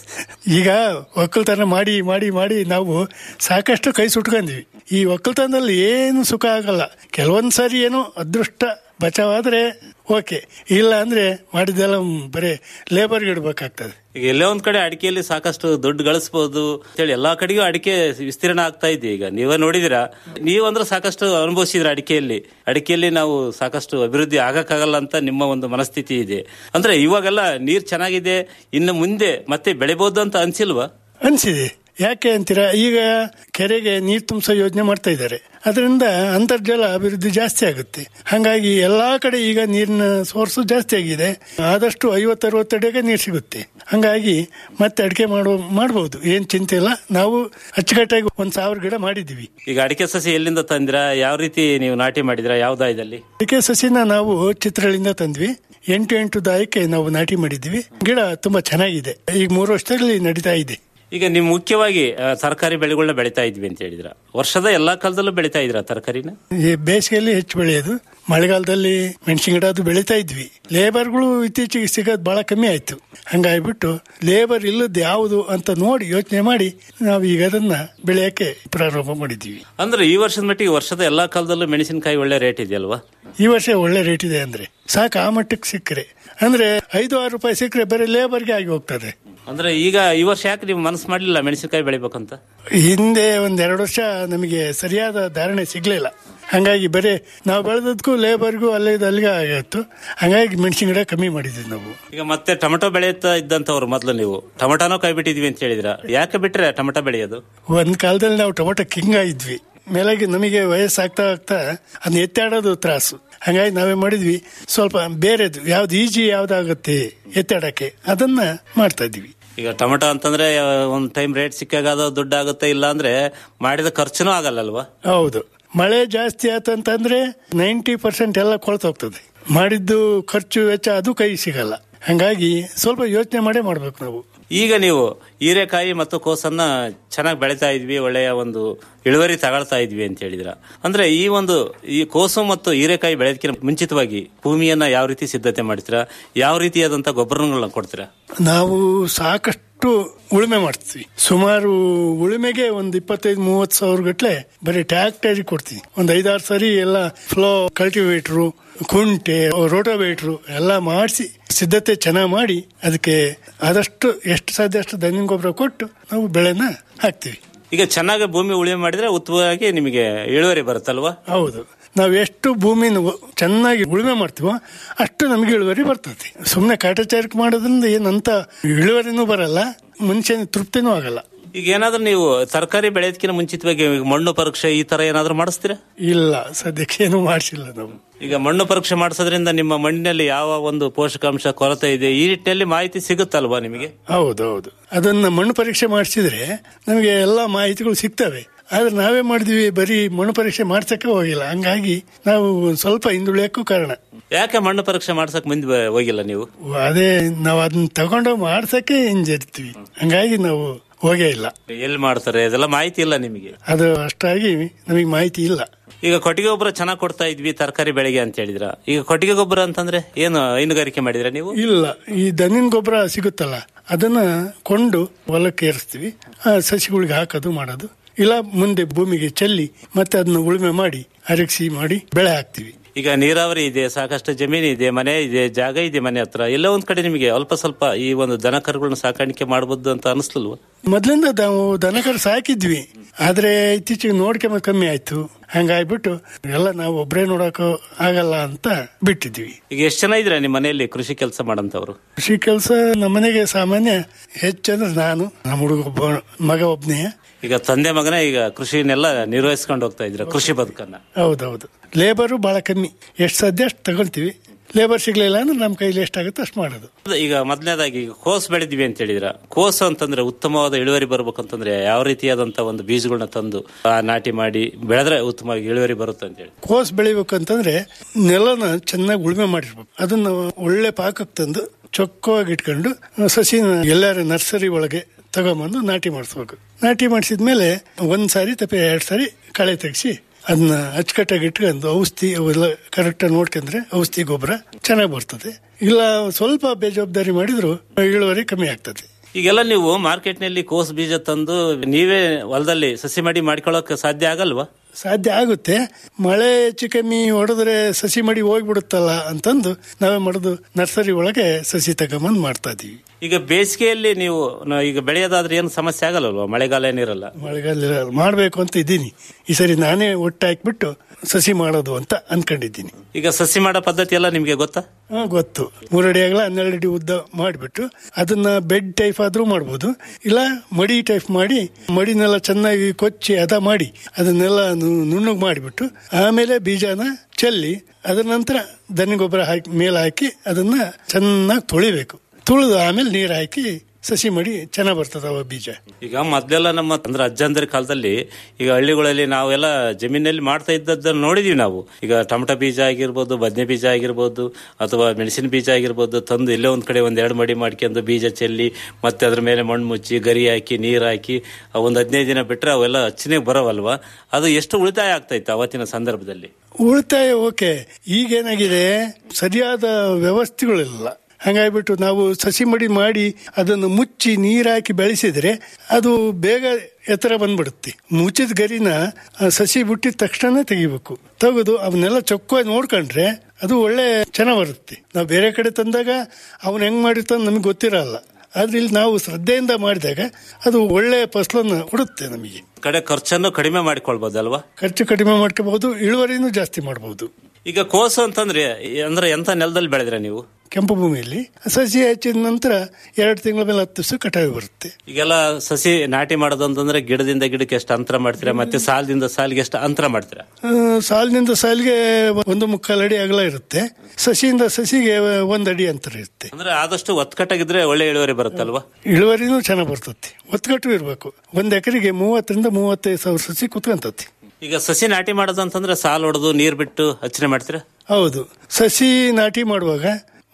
ಈಗ ಒಕ್ಕಲ್ತನ ಮಾಡಿ ಮಾಡಿ ಮಾಡಿ ನಾವು ಸಾಕಷ್ಟು ಕೈ ಸುಟ್ಕೊಂಡ್ವಿ ಈ ಒಕ್ಕಲ್ತನದಲ್ಲಿ ಏನು ಸುಖ ಆಗಲ್ಲ ಕೆಲವೊಂದ್ ಸಾರಿ ಏನೋ ಅದೃಷ್ಟ ಬಚಾವಾದ್ರೆ ಓಕೆ ಇಲ್ಲ ಅಂದ್ರೆ ಮಾಡಿದೆಲ್ಲ ಬರೀ ಲೇಬರ್ಗೆ ಇಡ್ಬೇಕಾಗ್ತದೆ ಈಗ ಎಲ್ಲೋ ಒಂದ್ ಕಡೆ ಅಡಿಕೆಯಲ್ಲಿ ಸಾಕಷ್ಟು ದುಡ್ಡು ಗಳಿಸಬಹುದು ಹೇಳಿ ಎಲ್ಲಾ ಕಡೆಗೂ ಅಡಿಕೆ ವಿಸ್ತೀರ್ಣ ಆಗ್ತಾ ಇದೆ ಈಗ ನೀವೇ ನೋಡಿದಿರಾ ನೀವಂದ್ರೆ ಸಾಕಷ್ಟು ಅನುಭವಿಸಿದ್ರ ಅಡಿಕೆಯಲ್ಲಿ ಅಡಿಕೆಯಲ್ಲಿ ನಾವು ಸಾಕಷ್ಟು ಅಭಿವೃದ್ಧಿ ಆಗಕ್ಕಾಗಲ್ಲ ಅಂತ ನಿಮ್ಮ ಒಂದು ಮನಸ್ಥಿತಿ ಇದೆ ಅಂದ್ರೆ ಇವಾಗೆಲ್ಲ ನೀರ್ ಚೆನ್ನಾಗಿದೆ ಇನ್ನು ಮುಂದೆ ಮತ್ತೆ ಬೆಳಿಬಹುದು ಅಂತ ಅನ್ಸಿಲ್ವಾ ಅನ್ಸಿದೆ ಯಾಕೆ ಅಂತೀರಾ ಈಗ ಕೆರೆಗೆ ನೀರು ತುಂಬಿಸೋ ಯೋಜನೆ ಮಾಡ್ತಾ ಇದ್ದಾರೆ ಅದರಿಂದ ಅಂತರ್ಜಲ ಅಭಿವೃದ್ಧಿ ಜಾಸ್ತಿ ಆಗುತ್ತೆ ಹಂಗಾಗಿ ಎಲ್ಲಾ ಕಡೆ ಈಗ ನೀರಿನ ಸೋರ್ಸು ಜಾಸ್ತಿ ಆಗಿದೆ ಆದಷ್ಟು ಐವತ್ತು ಅಡಿಗೆ ನೀರು ಸಿಗುತ್ತೆ ಹಂಗಾಗಿ ಮತ್ತೆ ಅಡಿಕೆ ಮಾಡೋ ಮಾಡಬಹುದು ಏನ್ ಚಿಂತೆ ಇಲ್ಲ ನಾವು ಅಚ್ಚುಕಟ್ಟಾಗಿ ಒಂದ್ ಸಾವಿರ ಗಿಡ ಮಾಡಿದೀವಿ ಈಗ ಅಡಿಕೆ ಸಸಿ ಎಲ್ಲಿಂದ ತಂದಿರಾ ಯಾವ ರೀತಿ ನೀವು ನಾಟಿ ಮಾಡಿದಿರಾ ಯಾವ ದಾಯದಲ್ಲಿ ಅಡಿಕೆ ಸಸಿನ ನಾವು ಚಿತ್ರಗಳಿಂದ ತಂದ್ವಿ ಎಂಟು ಎಂಟು ದಾಯಕ್ಕೆ ನಾವು ನಾಟಿ ಮಾಡಿದ್ವಿ ಗಿಡ ತುಂಬಾ ಚೆನ್ನಾಗಿದೆ ಈಗ ಮೂರು ವರ್ಷದಲ್ಲಿ ನಡೀತಾ ಇದೆ ಈಗ ನೀವು ಮುಖ್ಯವಾಗಿ ಆ, ತರಕಾರಿ ಬೆಳೆಗಳನ್ನ ಬೆಳಿತಾ ಇದ್ವಿ ಅಂತ ಹೇಳಿದ್ರ ವರ್ಷದ ಎಲ್ಲಾ ಕಾಲದಲ್ಲೂ ಬೆಳಿತಾ ಇದ್ರ ತರಕಾರಿನ ಈ ಬೇಸಿಗೆಯಲ್ಲಿ ಹೆಚ್ಚು ಬೆಳೆಯೋದು ಮಳೆಗಾಲದಲ್ಲಿ ಮೆಣಸಿನ ಗಿಡ ಅದು ಬೆಳೀತಾ ಇದ್ವಿ ಲೇಬರ್ಗಳು ಇತ್ತೀಚೆಗೆ ಸಿಗೋದು ಬಹಳ ಕಮ್ಮಿ ಆಯ್ತು ಹಂಗಾಗ್ಬಿಟ್ಟು ಲೇಬರ್ ಇಲ್ಲದ ಯಾವುದು ಅಂತ ನೋಡಿ ಯೋಚನೆ ಮಾಡಿ ನಾವು ಈಗ ಅದನ್ನ ಬೆಳೆಯಕ್ಕೆ ಪ್ರಾರಂಭ ಮಾಡಿದ್ದೀವಿ ಅಂದ್ರೆ ಈ ವರ್ಷದ ಮಟ್ಟಿಗೆ ವರ್ಷದ ಎಲ್ಲಾ ಕಾಲದಲ್ಲೂ ಮೆಣಸಿನಕಾಯಿ ಒಳ್ಳೆ ರೇಟ್ ಇದೆಯಲ್ವಾ ಈ ವರ್ಷ ಒಳ್ಳೆ ರೇಟ್ ಇದೆ ಅಂದ್ರೆ ಸಾಕು ಆ ಮಟ್ಟಕ್ಕೆ ಸಿಕ್ಕರೆ ಅಂದ್ರೆ ಐದು ಆರು ರೂಪಾಯಿ ಸಿಕ್ಕರೆ ಬರೀ ಲೇಬರ್ಗೆ ಆಗಿ ಹೋಗ್ತದೆ ಅಂದ್ರೆ ಈಗ ಈ ವರ್ಷ ಯಾಕೆ ನೀವು ಮನಸ್ಸು ಮಾಡ್ಲಿಲ್ಲ ಮೆಣಸಿನಕಾಯಿ ಬೆಳಿಬೇಕಂತ ಹಿಂದೆ ಒಂದ್ ಎರಡು ವರ್ಷ ನಮಗೆ ಸರಿಯಾದ ಧಾರಣೆ ಸಿಗ್ಲಿಲ್ಲ ಹಂಗಾಗಿ ಬರೀ ನಾವು ಬೆಳೆದದಕ್ಕೂ ಲೇಬರ್ಗೂ ಅಲ್ಲಿಂದ ಅಲ್ಲಿಗೆ ಆಗಿತ್ತು ಹಂಗಾಗಿ ಮೆಣಸಿನ ಗಿಡ ಕಮ್ಮಿ ಮಾಡಿದ್ವಿ ನಾವು ಈಗ ಮತ್ತೆ ಟೊಮೆಟೊ ಬೆಳೆಯುತ್ತಾ ಇದ್ದಂತವ್ರು ಮೊದ್ಲು ನೀವು ಟೊಮೆಟೊನೂ ಕೈ ಬಿಟ್ಟಿದ್ವಿ ಅಂತ ಹೇಳಿದ್ರ ಯಾಕೆ ಬಿಟ್ರೆ ಟೊಮೆಟೊ ಬೆಳೆಯೋದು ಒಂದ್ ಕಾಲದಲ್ಲಿ ನಾವು ಟೊಮೊಟೊ ಕಿಂಗ್ ಆಗಿದ್ವಿ ಮೇಲಾಗಿ ನಮಗೆ ವಯಸ್ಸಾಗ್ತಾ ಆಗ್ತಾ ಅದನ್ನ ಎತ್ತಾಡೋದು ತ್ರಾಸು ಹಂಗಾಗಿ ನಾವೇ ಮಾಡಿದ್ವಿ ಸ್ವಲ್ಪ ಬೇರೆದು ಯಾವ್ದು ಈಜಿ ಯಾವ್ದಾಗುತ್ತೆ ಎತ್ತಾಡಕ್ಕೆ ಅದನ್ನ ಮಾಡ್ತಾ ಇದ್ವಿ ಈಗ ಟೊಮೆಟೊ ಅಂತಂದ್ರೆ ಆ, ಒಂದ್ ಟೈಮ್ ರೇಟ್ ಸಿಕ್ಕಾಗ ಅದು ದುಡ್ಡು ಆಗುತ್ತೆ ಇಲ್ಲ ಅಂದ್ರೆ ಮಾಡಿದ ಖರ್ಚುನೂ ಆಗಲ್ಲ ಅಲ್ವಾ ಹೌದು ಮಳೆ ಜಾಸ್ತಿ ಆತಂತಂದ್ರೆ ನೈಂಟಿ ಪರ್ಸೆಂಟ್ ಎಲ್ಲ ಕೊಳ್ತೋಗ್ತದೆ ಮಾಡಿದ್ದು ಖರ್ಚು ವೆಚ್ಚ ಅದು ಕೈ ಸಿಗಲ್ಲ ಹಂಗಾಗಿ ಸ್ವಲ್ಪ ಯೋಚನೆ ಮಾಡೇ ಮಾಡ್ಬೇಕು ನಾವು ಈಗ ನೀವು ಹೀರೆಕಾಯಿ ಮತ್ತು ಕೋಸನ್ನ ಚೆನ್ನಾಗಿ ಬೆಳೀತಾ ಇದ್ವಿ ಒಳ್ಳೆಯ ಒಂದು ಇಳುವರಿ ತಗೊಳ್ತಾ ಇದ್ವಿ ಅಂತ ಹೇಳಿದ್ರ ಅಂದ್ರೆ ಈ ಒಂದು ಈ ಕೋಸು ಮತ್ತು ಹೀರೆಕಾಯಿ ಬೆಳೆಯೋದಕ್ಕಿಂತ ಮುಂಚಿತವಾಗಿ ಭೂಮಿಯನ್ನ ಯಾವ ರೀತಿ ಸಿದ್ಧತೆ ಮಾಡ್ತೀರಾ ಯಾವ ರೀತಿಯಾದಂತ ಗೊಬ್ಬರಗಳನ್ನ ಕೊಡ್ತೀರಾ ನಾವು ಸಾಕಷ್ಟು ಉಳುಮೆ ಮಾಡ್ತೀವಿ ಸುಮಾರು ಉಳುಮೆಗೆ ಒಂದು ಇಪ್ಪತ್ತೈದು ಮೂವತ್ತು ಸಾವಿರ ಗಟ್ಲೆ ಬರೀ ಟ್ರ್ಯಾಕ್ಟರ್ ಕೊಡ್ತೀವಿ ಒಂದು ಐದಾರು ಸರಿ ಎಲ್ಲ ಫ್ಲೋ ಕಲ್ಟಿವೇಟ್ರು ಕುಂಟೆ ರೋಟೋವೇಟ್ರು ಎಲ್ಲ ಮಾಡಿಸಿ ಸಿದ್ಧತೆ ಚೆನ್ನಾಗಿ ಮಾಡಿ ಅದಕ್ಕೆ ಆದಷ್ಟು ಎಷ್ಟು ಸಾಧ್ಯ ಅಷ್ಟು ದನಿನ ಗೊಬ್ಬರ ಕೊಟ್ಟು ನಾವು ಬೆಳೆನ ಹಾಕ್ತಿವಿ ಈಗ ಚೆನ್ನಾಗಿ ಭೂಮಿ ಉಳುಮೆ ಮಾಡಿದ್ರೆ ಉತ್ತಮವಾಗಿ ನಿಮಗೆ ಇಳುವರಿ ಬರುತ್ತಲ್ವಾ ಹೌದು ನಾವು ಎಷ್ಟು ಭೂಮಿನ ಉ- ಚೆನ್ನಾಗಿ ಉಳುಮೆ ಮಾಡ್ತೀವೋ ಅಷ್ಟು ನಮಗೆ ಇಳುವರಿ ಬರ್ತದೆ ಸುಮ್ಮನೆ ಕಾಟಾಚಾರಕ್ಕೆ ಮಾಡೋದ್ರಿಂದ ಏನಂತ ಇಳುವರಿನೂ ಬರಲ್ಲ ಮನುಷ್ಯನ ತೃಪ್ತಿನೂ ಆಗಲ್ಲ ಈಗ ಏನಾದ್ರೂ ನೀವು ತರಕಾರಿ ಬೆಳೆಯೋದಕ್ಕಿಂತ ಮುಂಚಿತವಾಗಿ ಈಗ ಮಣ್ಣು ಪರೀಕ್ಷೆ ಈ ತರ ಏನಾದ್ರೂ ಮಾಡಿಸ್ತೀರಾ ಇಲ್ಲ ಸದ್ಯಕ್ಕೆ ಏನು ಮಾಡಿಸಿಲ್ಲ ನಾವು ಈಗ ಮಣ್ಣು ಪರೀಕ್ಷೆ ಮಾಡಿಸೋದ್ರಿಂದ ನಿಮ್ಮ ಮಣ್ಣಿನಲ್ಲಿ ಯಾವ ಒಂದು ಪೋಷಕಾಂಶ ಕೊರತೆ ಇದೆ ಈ ನಿಟ್ಟಿನಲ್ಲಿ ಮಾಹಿತಿ ಸಿಗುತ್ತಲ್ವಾ ನಿಮಗೆ ಹೌದೌದು ಅದನ್ನ ಮಣ್ಣು ಪರೀಕ್ಷೆ ಮಾಡಿಸಿದ್ರೆ ನಮಗೆ ಎಲ್ಲ ಮಾಹಿತಿಗಳು ಸಿಗ್ತವೆ ಆದ್ರೆ ನಾವೇ ಮಾಡಿದ್ವಿ ಬರೀ ಮಣ್ಣು ಪರೀಕ್ಷೆ ಮಾಡ್ಸಕ್ಕೆ ಹೋಗಿಲ್ಲ ಹಂಗಾಗಿ ನಾವು ಒಂದ್ ಸ್ವಲ್ಪ ಹಿಂದುಳಿಯಕ್ಕೂ ಕಾರಣ ಯಾಕೆ ಮಣ್ಣು ಪರೀಕ್ಷೆ ಮಾಡ್ಸಕ್ ಮುಂದೆ ಬ- ಹೋಗಿಲ್ಲ ನೀವು ಅದೇ ನಾವು ಅದನ್ನ ತಗೊಂಡು ಮಾಡ್ಸಕ್ಕೆ ಹಿಂಜರಿತೀವಿ ಹಂಗಾಗಿ ನಾವು ಹೋಗೇ ಇಲ್ಲ ಎಲ್ಲಿ ಮಾಡ್ತಾರೆ ಅದೆಲ್ಲ ಮಾಹಿತಿ ಇಲ್ಲ ನಿಮಗೆ ಅದು ಅಷ್ಟಾಗಿ ನಮಗೆ ಮಾಹಿತಿ ಇಲ್ಲ ಈಗ ಕೊಟ್ಟಿಗೆ ಗೊಬ್ಬರ ಚೆನ್ನಾಗಿ ಕೊಡ್ತಾ ಇದ್ವಿ ತರಕಾರಿ ಬೆಳೆಗೆ ಅಂತ ಹೇಳಿದ್ರ ಈಗ ಕೊಟ್ಟಿಗೆ ಗೊಬ್ಬರ ಅಂತಂದ್ರೆ ಏನು ಹೈನುಗಾರಿಕೆ ಮಾಡಿದ್ರ ನೀವು ಇಲ್ಲ ಈ ದನಿನ ಗೊಬ್ಬರ ಸಿಗುತ್ತಲ್ಲ ಅದನ್ನ ಕೊಂಡು ಹೊಲಕ್ಕೆ ಏರಿಸ್ತೀವಿ ಆ ಸಸಿಗಳಿಗೆ ಹಾಕೋದು ಮಾಡೋದು ಇಲ್ಲ ಮುಂದೆ ಭೂಮಿಗೆ ಚೆಲ್ಲಿ ಮತ್ತೆ ಅದನ್ನ ಉಳುಮೆ ಮಾಡಿ ಅರಗಿಸಿ ಮಾಡಿ ಬೆಳೆ ಹಾಕ್ತಿವಿ ಈಗ ನೀರಾವರಿ ಇದೆ ಸಾಕಷ್ಟು ಜಮೀನು ಇದೆ ಮನೆ ಇದೆ ಜಾಗ ಇದೆ ಮನೆ ಹತ್ರ ಎಲ್ಲ ಒಂದ್ ಕಡೆ ನಿಮಗೆ ಅಲ್ಪ ಸ್ವಲ್ಪ ಈ ಒಂದು ದನ ಕರುಗಳನ್ನ ಸಾಕಾಣಿಕೆ ಮಾಡಬಹುದು ಅಂತ ಅನಿಸ್ಲಿಲ್ವಾ ಮೊದ್ಲಿಂದ ನಾವು ದನಕರು ಸಾಕಿದ್ವಿ ಆದ್ರೆ ಇತ್ತೀಚೆಗೆ ನೋಡ್ಕೊಂಬ ಕಮ್ಮಿ ಆಯ್ತು ಹಂಗಾಗ್ಬಿಟ್ಟು ಎಲ್ಲ ನಾವು ಒಬ್ರೇ ನೋಡಕ್ ಆಗಲ್ಲ ಅಂತ ಬಿಟ್ಟಿದ್ವಿ ಈಗ ಎಷ್ಟು ಜನ ಇದ್ರೆ ನಿಮ್ಮ ಮನೆಯಲ್ಲಿ ಕೃಷಿ ಕೆಲಸ ಮಾಡಂತವ್ರು ಕೃಷಿ ಕೆಲಸ ನಮ್ಮನೆಗೆ ಸಾಮಾನ್ಯ ಹೆಚ್ಚಂದ್ರೆ ನಾನು ನಮ್ಮ ಹುಡುಗ ಒಬ್ಬ ಮಗ ಒಬ್ನೇ ಈಗ ತಂದೆ ಮಗನೇ ಈಗ ಕೃಷಿನೆಲ್ಲ ನಿರ್ವಹಿಸ್ಕೊಂಡು ಹೋಗ್ತಾ ಇದ್ರ ಕೃಷಿ ಬದುಕನ್ನ ಹೌದೌದು ಲೇಬರು ಬಹಳ ಕಮ್ಮಿ ಎಷ್ಟು ಸದ್ಯ ಅಷ್ಟು ತಗೊಳ್ತೀವಿ ಲೇಬರ್ ಸಿಗ್ಲಿಲ್ಲ ಅಂದ್ರೆ ನಮ್ಮ ಕೈಲಿ ಎಷ್ಟಾಗುತ್ತೆ ಅಷ್ಟು ಮಾಡೋದು ಈಗ ಮೊದಲನೇದಾಗಿ ಈಗ ಕೋಸ್ ಬೆಳೆದಿವಿ ಅಂತ ಹೇಳಿದ್ರ ಕೋಸು ಅಂತಂದ್ರೆ ಉತ್ತಮವಾದ ಇಳುವರಿ ಬರ್ಬೇಕಂತಂದ್ರೆ ಯಾವ ರೀತಿಯಾದಂತ ಒಂದು ಬೀಜಗಳನ್ನ ತಂದು ಆ ನಾಟಿ ಮಾಡಿ ಬೆಳೆದ್ರೆ ಉತ್ತಮವಾಗಿ ಇಳುವರಿ ಬರುತ್ತೆ ಅಂತ ಹೇಳಿ ಕೋಸ್ ಬೆಳಿಬೇಕಂತಂದ್ರೆ ನೆಲನ ಚೆನ್ನಾಗಿ ಉಳುಮೆ ಮಾಡಿರ್ಬೇಕು ಅದನ್ನ ಒಳ್ಳೆ ಪಾಕಕ್ಕೆ ತಂದು ಚೊಕ್ಕವಾಗಿ ಇಟ್ಕೊಂಡು ಸಸಿನ ಎಲ್ಲಾರ ನರ್ಸರಿ ಒಳಗೆ ತಗೊಂಬಂದು ನಾಟಿ ಮಾಡಿಸ್ಬೇಕು ನಾಟಿ ಮಾಡಿಸಿದ್ಮೇಲೆ ಒಂದ್ ಸಾರಿ ತಪ್ಪೆ ಎರಡ್ ಸಾರಿ ಕಳೆ ತೆಗಿಸಿ ಅದನ್ನ ಅಚ್ಚುಕಟ್ಟಾಗಿ ಇಟ್ಕೊಂಡು ಔಷಧಿ ಅವೆಲ್ಲ ಕರೆಕ್ಟಾಗಿ ನೋಡ್ಕೊಂಡ್ರೆ ಔಷಧಿ ಗೊಬ್ಬರ ಚೆನ್ನಾಗಿ ಬರ್ತದೆ ಇಲ್ಲ ಸ್ವಲ್ಪ ಬೇಜವಾಬ್ದಾರಿ ಮಾಡಿದ್ರು ಇಳುವರಿ ಕಮ್ಮಿ ಆಗ್ತದೆ ಈಗೆಲ್ಲ ನೀವು ಮಾರ್ಕೆಟ್ ನಲ್ಲಿ ಕೋಸ್ ಬೀಜ ತಂದು ನೀವೇ ಹೊಲದಲ್ಲಿ ಸಸಿ ಮಾಡಿ ಮಾಡ್ಕೊಳ್ಳೋಕೆ ಸಾಧ್ಯ ಆಗಲ್ವಾ ಸಾಧ್ಯ ಆಗುತ್ತೆ ಮಳೆ ಹೆಚ್ಚು ಕಮ್ಮಿ ಹೊಡೆದ್ರೆ ಸಸಿ ಮಡಿ ಹೋಗ್ಬಿಡುತ್ತಲ್ಲ ಅಂತಂದು ನಾವೇ ಮಾಡೋದು ನರ್ಸರಿ ಒಳಗೆ ಸಸಿ ತಗೊಂಬಂದು ಮಾಡ್ತಾ ಇದೀವಿ ಈಗ ಬೇಸಿಗೆಯಲ್ಲಿ ನೀವು ನ- ಈಗ ಬೆಳೆಯೋದಾದ್ರೆ ಏನು ಸಮಸ್ಯೆ ಆಗಲ್ಲಲ್ವಾ ಮಳೆಗಾಲ ಏನಿರಲ್ಲ ಮಳೆಗಾಲ ಮಾಡಬೇಕು ಅಂತ ಇದ್ದೀನಿ ಈ ಸರಿ ನಾನೇ ಒಟ್ಟು ಹಾಕ್ಬಿಟ್ಟು ಸಸಿ ಮಾಡೋದು ಅಂತ ಅನ್ಕೊಂಡಿದ್ದೀನಿ ಈಗ ಸಸಿ ಮಾಡೋ ಪದ್ಧತಿ ಎಲ್ಲ ನಿಮ್ಗೆ ಗೊತ್ತಾ ಹಾ, ಗೊತ್ತು ಮೂರಡಿ ಆಗಲ ಹನ್ನೆರಡು ಅಡಿ ಉದ್ದ ಮಾಡಿಬಿಟ್ಟು ಅದನ್ನ ಬೆಡ್ ಟೈಪ್ ಆದ್ರೂ ಮಾಡ್ಬೋದು ಇಲ್ಲ ಮಡಿ ಟೈಪ್ ಮಾಡಿ ಮಡಿನೆಲ್ಲ ಚೆನ್ನಾಗಿ ಕೊಚ್ಚಿ ಹದ ಮಾಡಿ ಅದನ್ನೆಲ್ಲ ನು- ನುಣ್ಣಗೆ ಮಾಡಿಬಿಟ್ಟು ಆಮೇಲೆ ಬೀಜನ ಚೆಲ್ಲಿ ಅದರ ನಂತರ ದನಿ ಗೊಬ್ಬರ ಹಾಕಿ ಮೇಲೆ ಹಾಕಿ ಅದನ್ನ ಚೆನ್ನಾಗಿ ತೊಳಿಬೇಕು ತುಳಿದು ಆಮೇಲೆ ನೀರು ಹಾಕಿ ಸಸಿ ಮಡಿ ಚೆನ್ನಾಗಿ ಬರ್ತದೆ ಅವ ಬೀಜ ಈಗ ಮೊದ್ಲೆಲ್ಲ ನಮ್ಮ ಅಂದ್ರೆ ಅಜ್ಜಂದ್ರ ಕಾಲದಲ್ಲಿ ಈಗ ಹಳ್ಳಿಗಳಲ್ಲಿ ನಾವೆಲ್ಲ ಜಮೀನಲ್ಲಿ ಮಾಡ್ತಾ ಇದ್ದದ್ದನ್ನು ನೋಡಿದೀವಿ ನಾವು ಈಗ ಟೊಮಟೊ ಬೀಜ ಆಗಿರ್ಬೋದು ಬದನೆ ಬೀಜ ಆಗಿರ್ಬೋದು ಅಥವಾ ಮೆಣಸಿನ ಬೀಜ ಆಗಿರ್ಬೋದು ತಂದು ಇಲ್ಲೇ ಒಂದ್ ಕಡೆ ಒಂದ್ ಎರಡು ಮಡಿ ಮಾಡ್ಕೊಂಡು ಬೀಜ ಚೆಲ್ಲಿ ಮತ್ತೆ ಅದ್ರ ಮೇಲೆ ಮಣ್ಣು ಮುಚ್ಚಿ ಗರಿ ಹಾಕಿ ನೀರ್ ಹಾಕಿ ಆ ಒಂದ್ ಹದಿನೈದು ದಿನ ಬಿಟ್ರೆ ಅವೆಲ್ಲ ಹಚ್ಚನೆ ಬರವಲ್ವಾ ಅದು ಎಷ್ಟು ಉಳಿತಾಯ ಆಗ್ತಾ ಇತ್ತು ಅವತ್ತಿನ ಸಂದರ್ಭದಲ್ಲಿ ಉಳಿತಾಯ ಓಕೆ ಈಗೇನಾಗಿದೆ ಸರಿಯಾದ ವ್ಯವಸ್ಥೆಗಳಿಲ್ಲ ಹಂಗಾಗ್ಬಿಟ್ಟು ನಾವು ಸಸಿ ಮಡಿ ಮಾಡಿ ಅದನ್ನು ಮುಚ್ಚಿ ನೀರ್ ಹಾಕಿ ಬೆಳೆಸಿದ್ರೆ ಅದು ಬೇಗ ಎತ್ತರ ಬಂದ್ಬಿಡುತ್ತೆ ಮುಚ್ಚಿದ ಗರಿನ ಆ ಸಸಿ ಬಿಟ್ಟಿದ ತಕ್ಷಣ ತೆಗಿಬೇಕು ತೆಗೆದು ಅವನ್ನೆಲ್ಲ ಚೊಕ್ಕವಾಗಿ ನೋಡ್ಕೊಂಡ್ರೆ ಅದು ಒಳ್ಳೆ ಚೆನ್ನಾಗ್ ಬರುತ್ತೆ ನಾವು ಬೇರೆ ಕಡೆ ತಂದಾಗ ಅವನ್ ಹೆಂಗ್ ಮಾಡಿರ್ತಾನೆ ನಮಗೆ ಗೊತ್ತಿರಲ್ಲ ಆದ್ರೆ ಇಲ್ಲಿ ನಾವು ಶ್ರದ್ಧೆಯಿಂದ ಮಾಡಿದಾಗ ಅದು ಒಳ್ಳೆ ಫಸಲನ್ನು ಕೊಡುತ್ತೆ ನಮಗೆ ಕಡೆ ಖರ್ಚನ್ನು ಕಡಿಮೆ ಮಾಡಿಕೊಳ್ಬೋದಲ್ವಾ ಖರ್ಚು ಕಡಿಮೆ ಮಾಡ್ಕೋಬಹುದು ಇಳುವರಿನೂ ಜಾಸ್ತಿ ಮಾಡಬಹುದು ಈಗ ಕೋಸು ಅಂತಂದ್ರೆ ಅಂದ್ರೆ ಎಂತ ನೆಲದಲ್ಲಿ ಬೆಳೆದ್ರೆ ನೀವು ಕೆಂಪು ಭೂಮಿಯಲ್ಲಿ ಸಸಿ ಹಚ್ಚಿದ ನಂತರ ಎರಡು ತಿಂಗಳ ಮೇಲೆ ಹತ್ತು ದಿವಸ ಕಟಾವು ಬರುತ್ತೆ ಈಗೆಲ್ಲ ಸಸಿ ನಾಟಿ ಮಾಡೋದು ಅಂತಂದ್ರೆ ಗಿಡದಿಂದ ಗಿಡಕ್ಕೆ ಎಷ್ಟು ಅಂತರ ಮಾಡ್ತೀರಾ ಮತ್ತೆ ಸಾಲದಿಂದ ಸಾಲಿಗೆ ಎಷ್ಟು ಅಂತರ ಮಾಡ್ತೀರಾ ಆ, ಸಾಲಿನಿಂದ ಸಾಲಿಗೆ ಒಂದು ಮುಕ್ಕಾಲು ಅಡಿ ಅಗಲ ಇರುತ್ತೆ ಸಸಿಯಿಂದ ಸಸಿಗೆ ಒಂದ್ ಅಡಿ ಅಂತರ ಇರುತ್ತೆ ಅಂದ್ರೆ ಆದಷ್ಟು ಒತ್ತಕಟ್ಟಾಗಿದ್ರೆ ಒಳ್ಳೆ ಇಳುವರಿ ಬರುತ್ತಲ್ವಾ ಇಳುವರಿನೂ ಚೆನ್ನಾಗಿ ಬರ್ತತಿ ಒತ್ತುಗಟ್ಟು ಇರಬೇಕು ಒಂದ್ ಎಕರೆಗೆ ಮೂವತ್ತರಿಂದ ಮೂವತ್ತೈದು ಸಾವಿರ ಸಸಿ ಕುತ್ಕೊಂತತಿ ಈಗ ಸಸಿ ನಾಟಿ ಮಾಡೋದು ಅಂತಂದ್ರೆ ಸಾಲ್ ಹೊಡೆದು ನೀರ್ ಬಿಟ್ಟು ಹಚ್ಚನೆ ಮಾಡ್ತೀರಾ ಹೌದು ಸಸಿ ನಾಟಿ ಮಾಡುವಾಗ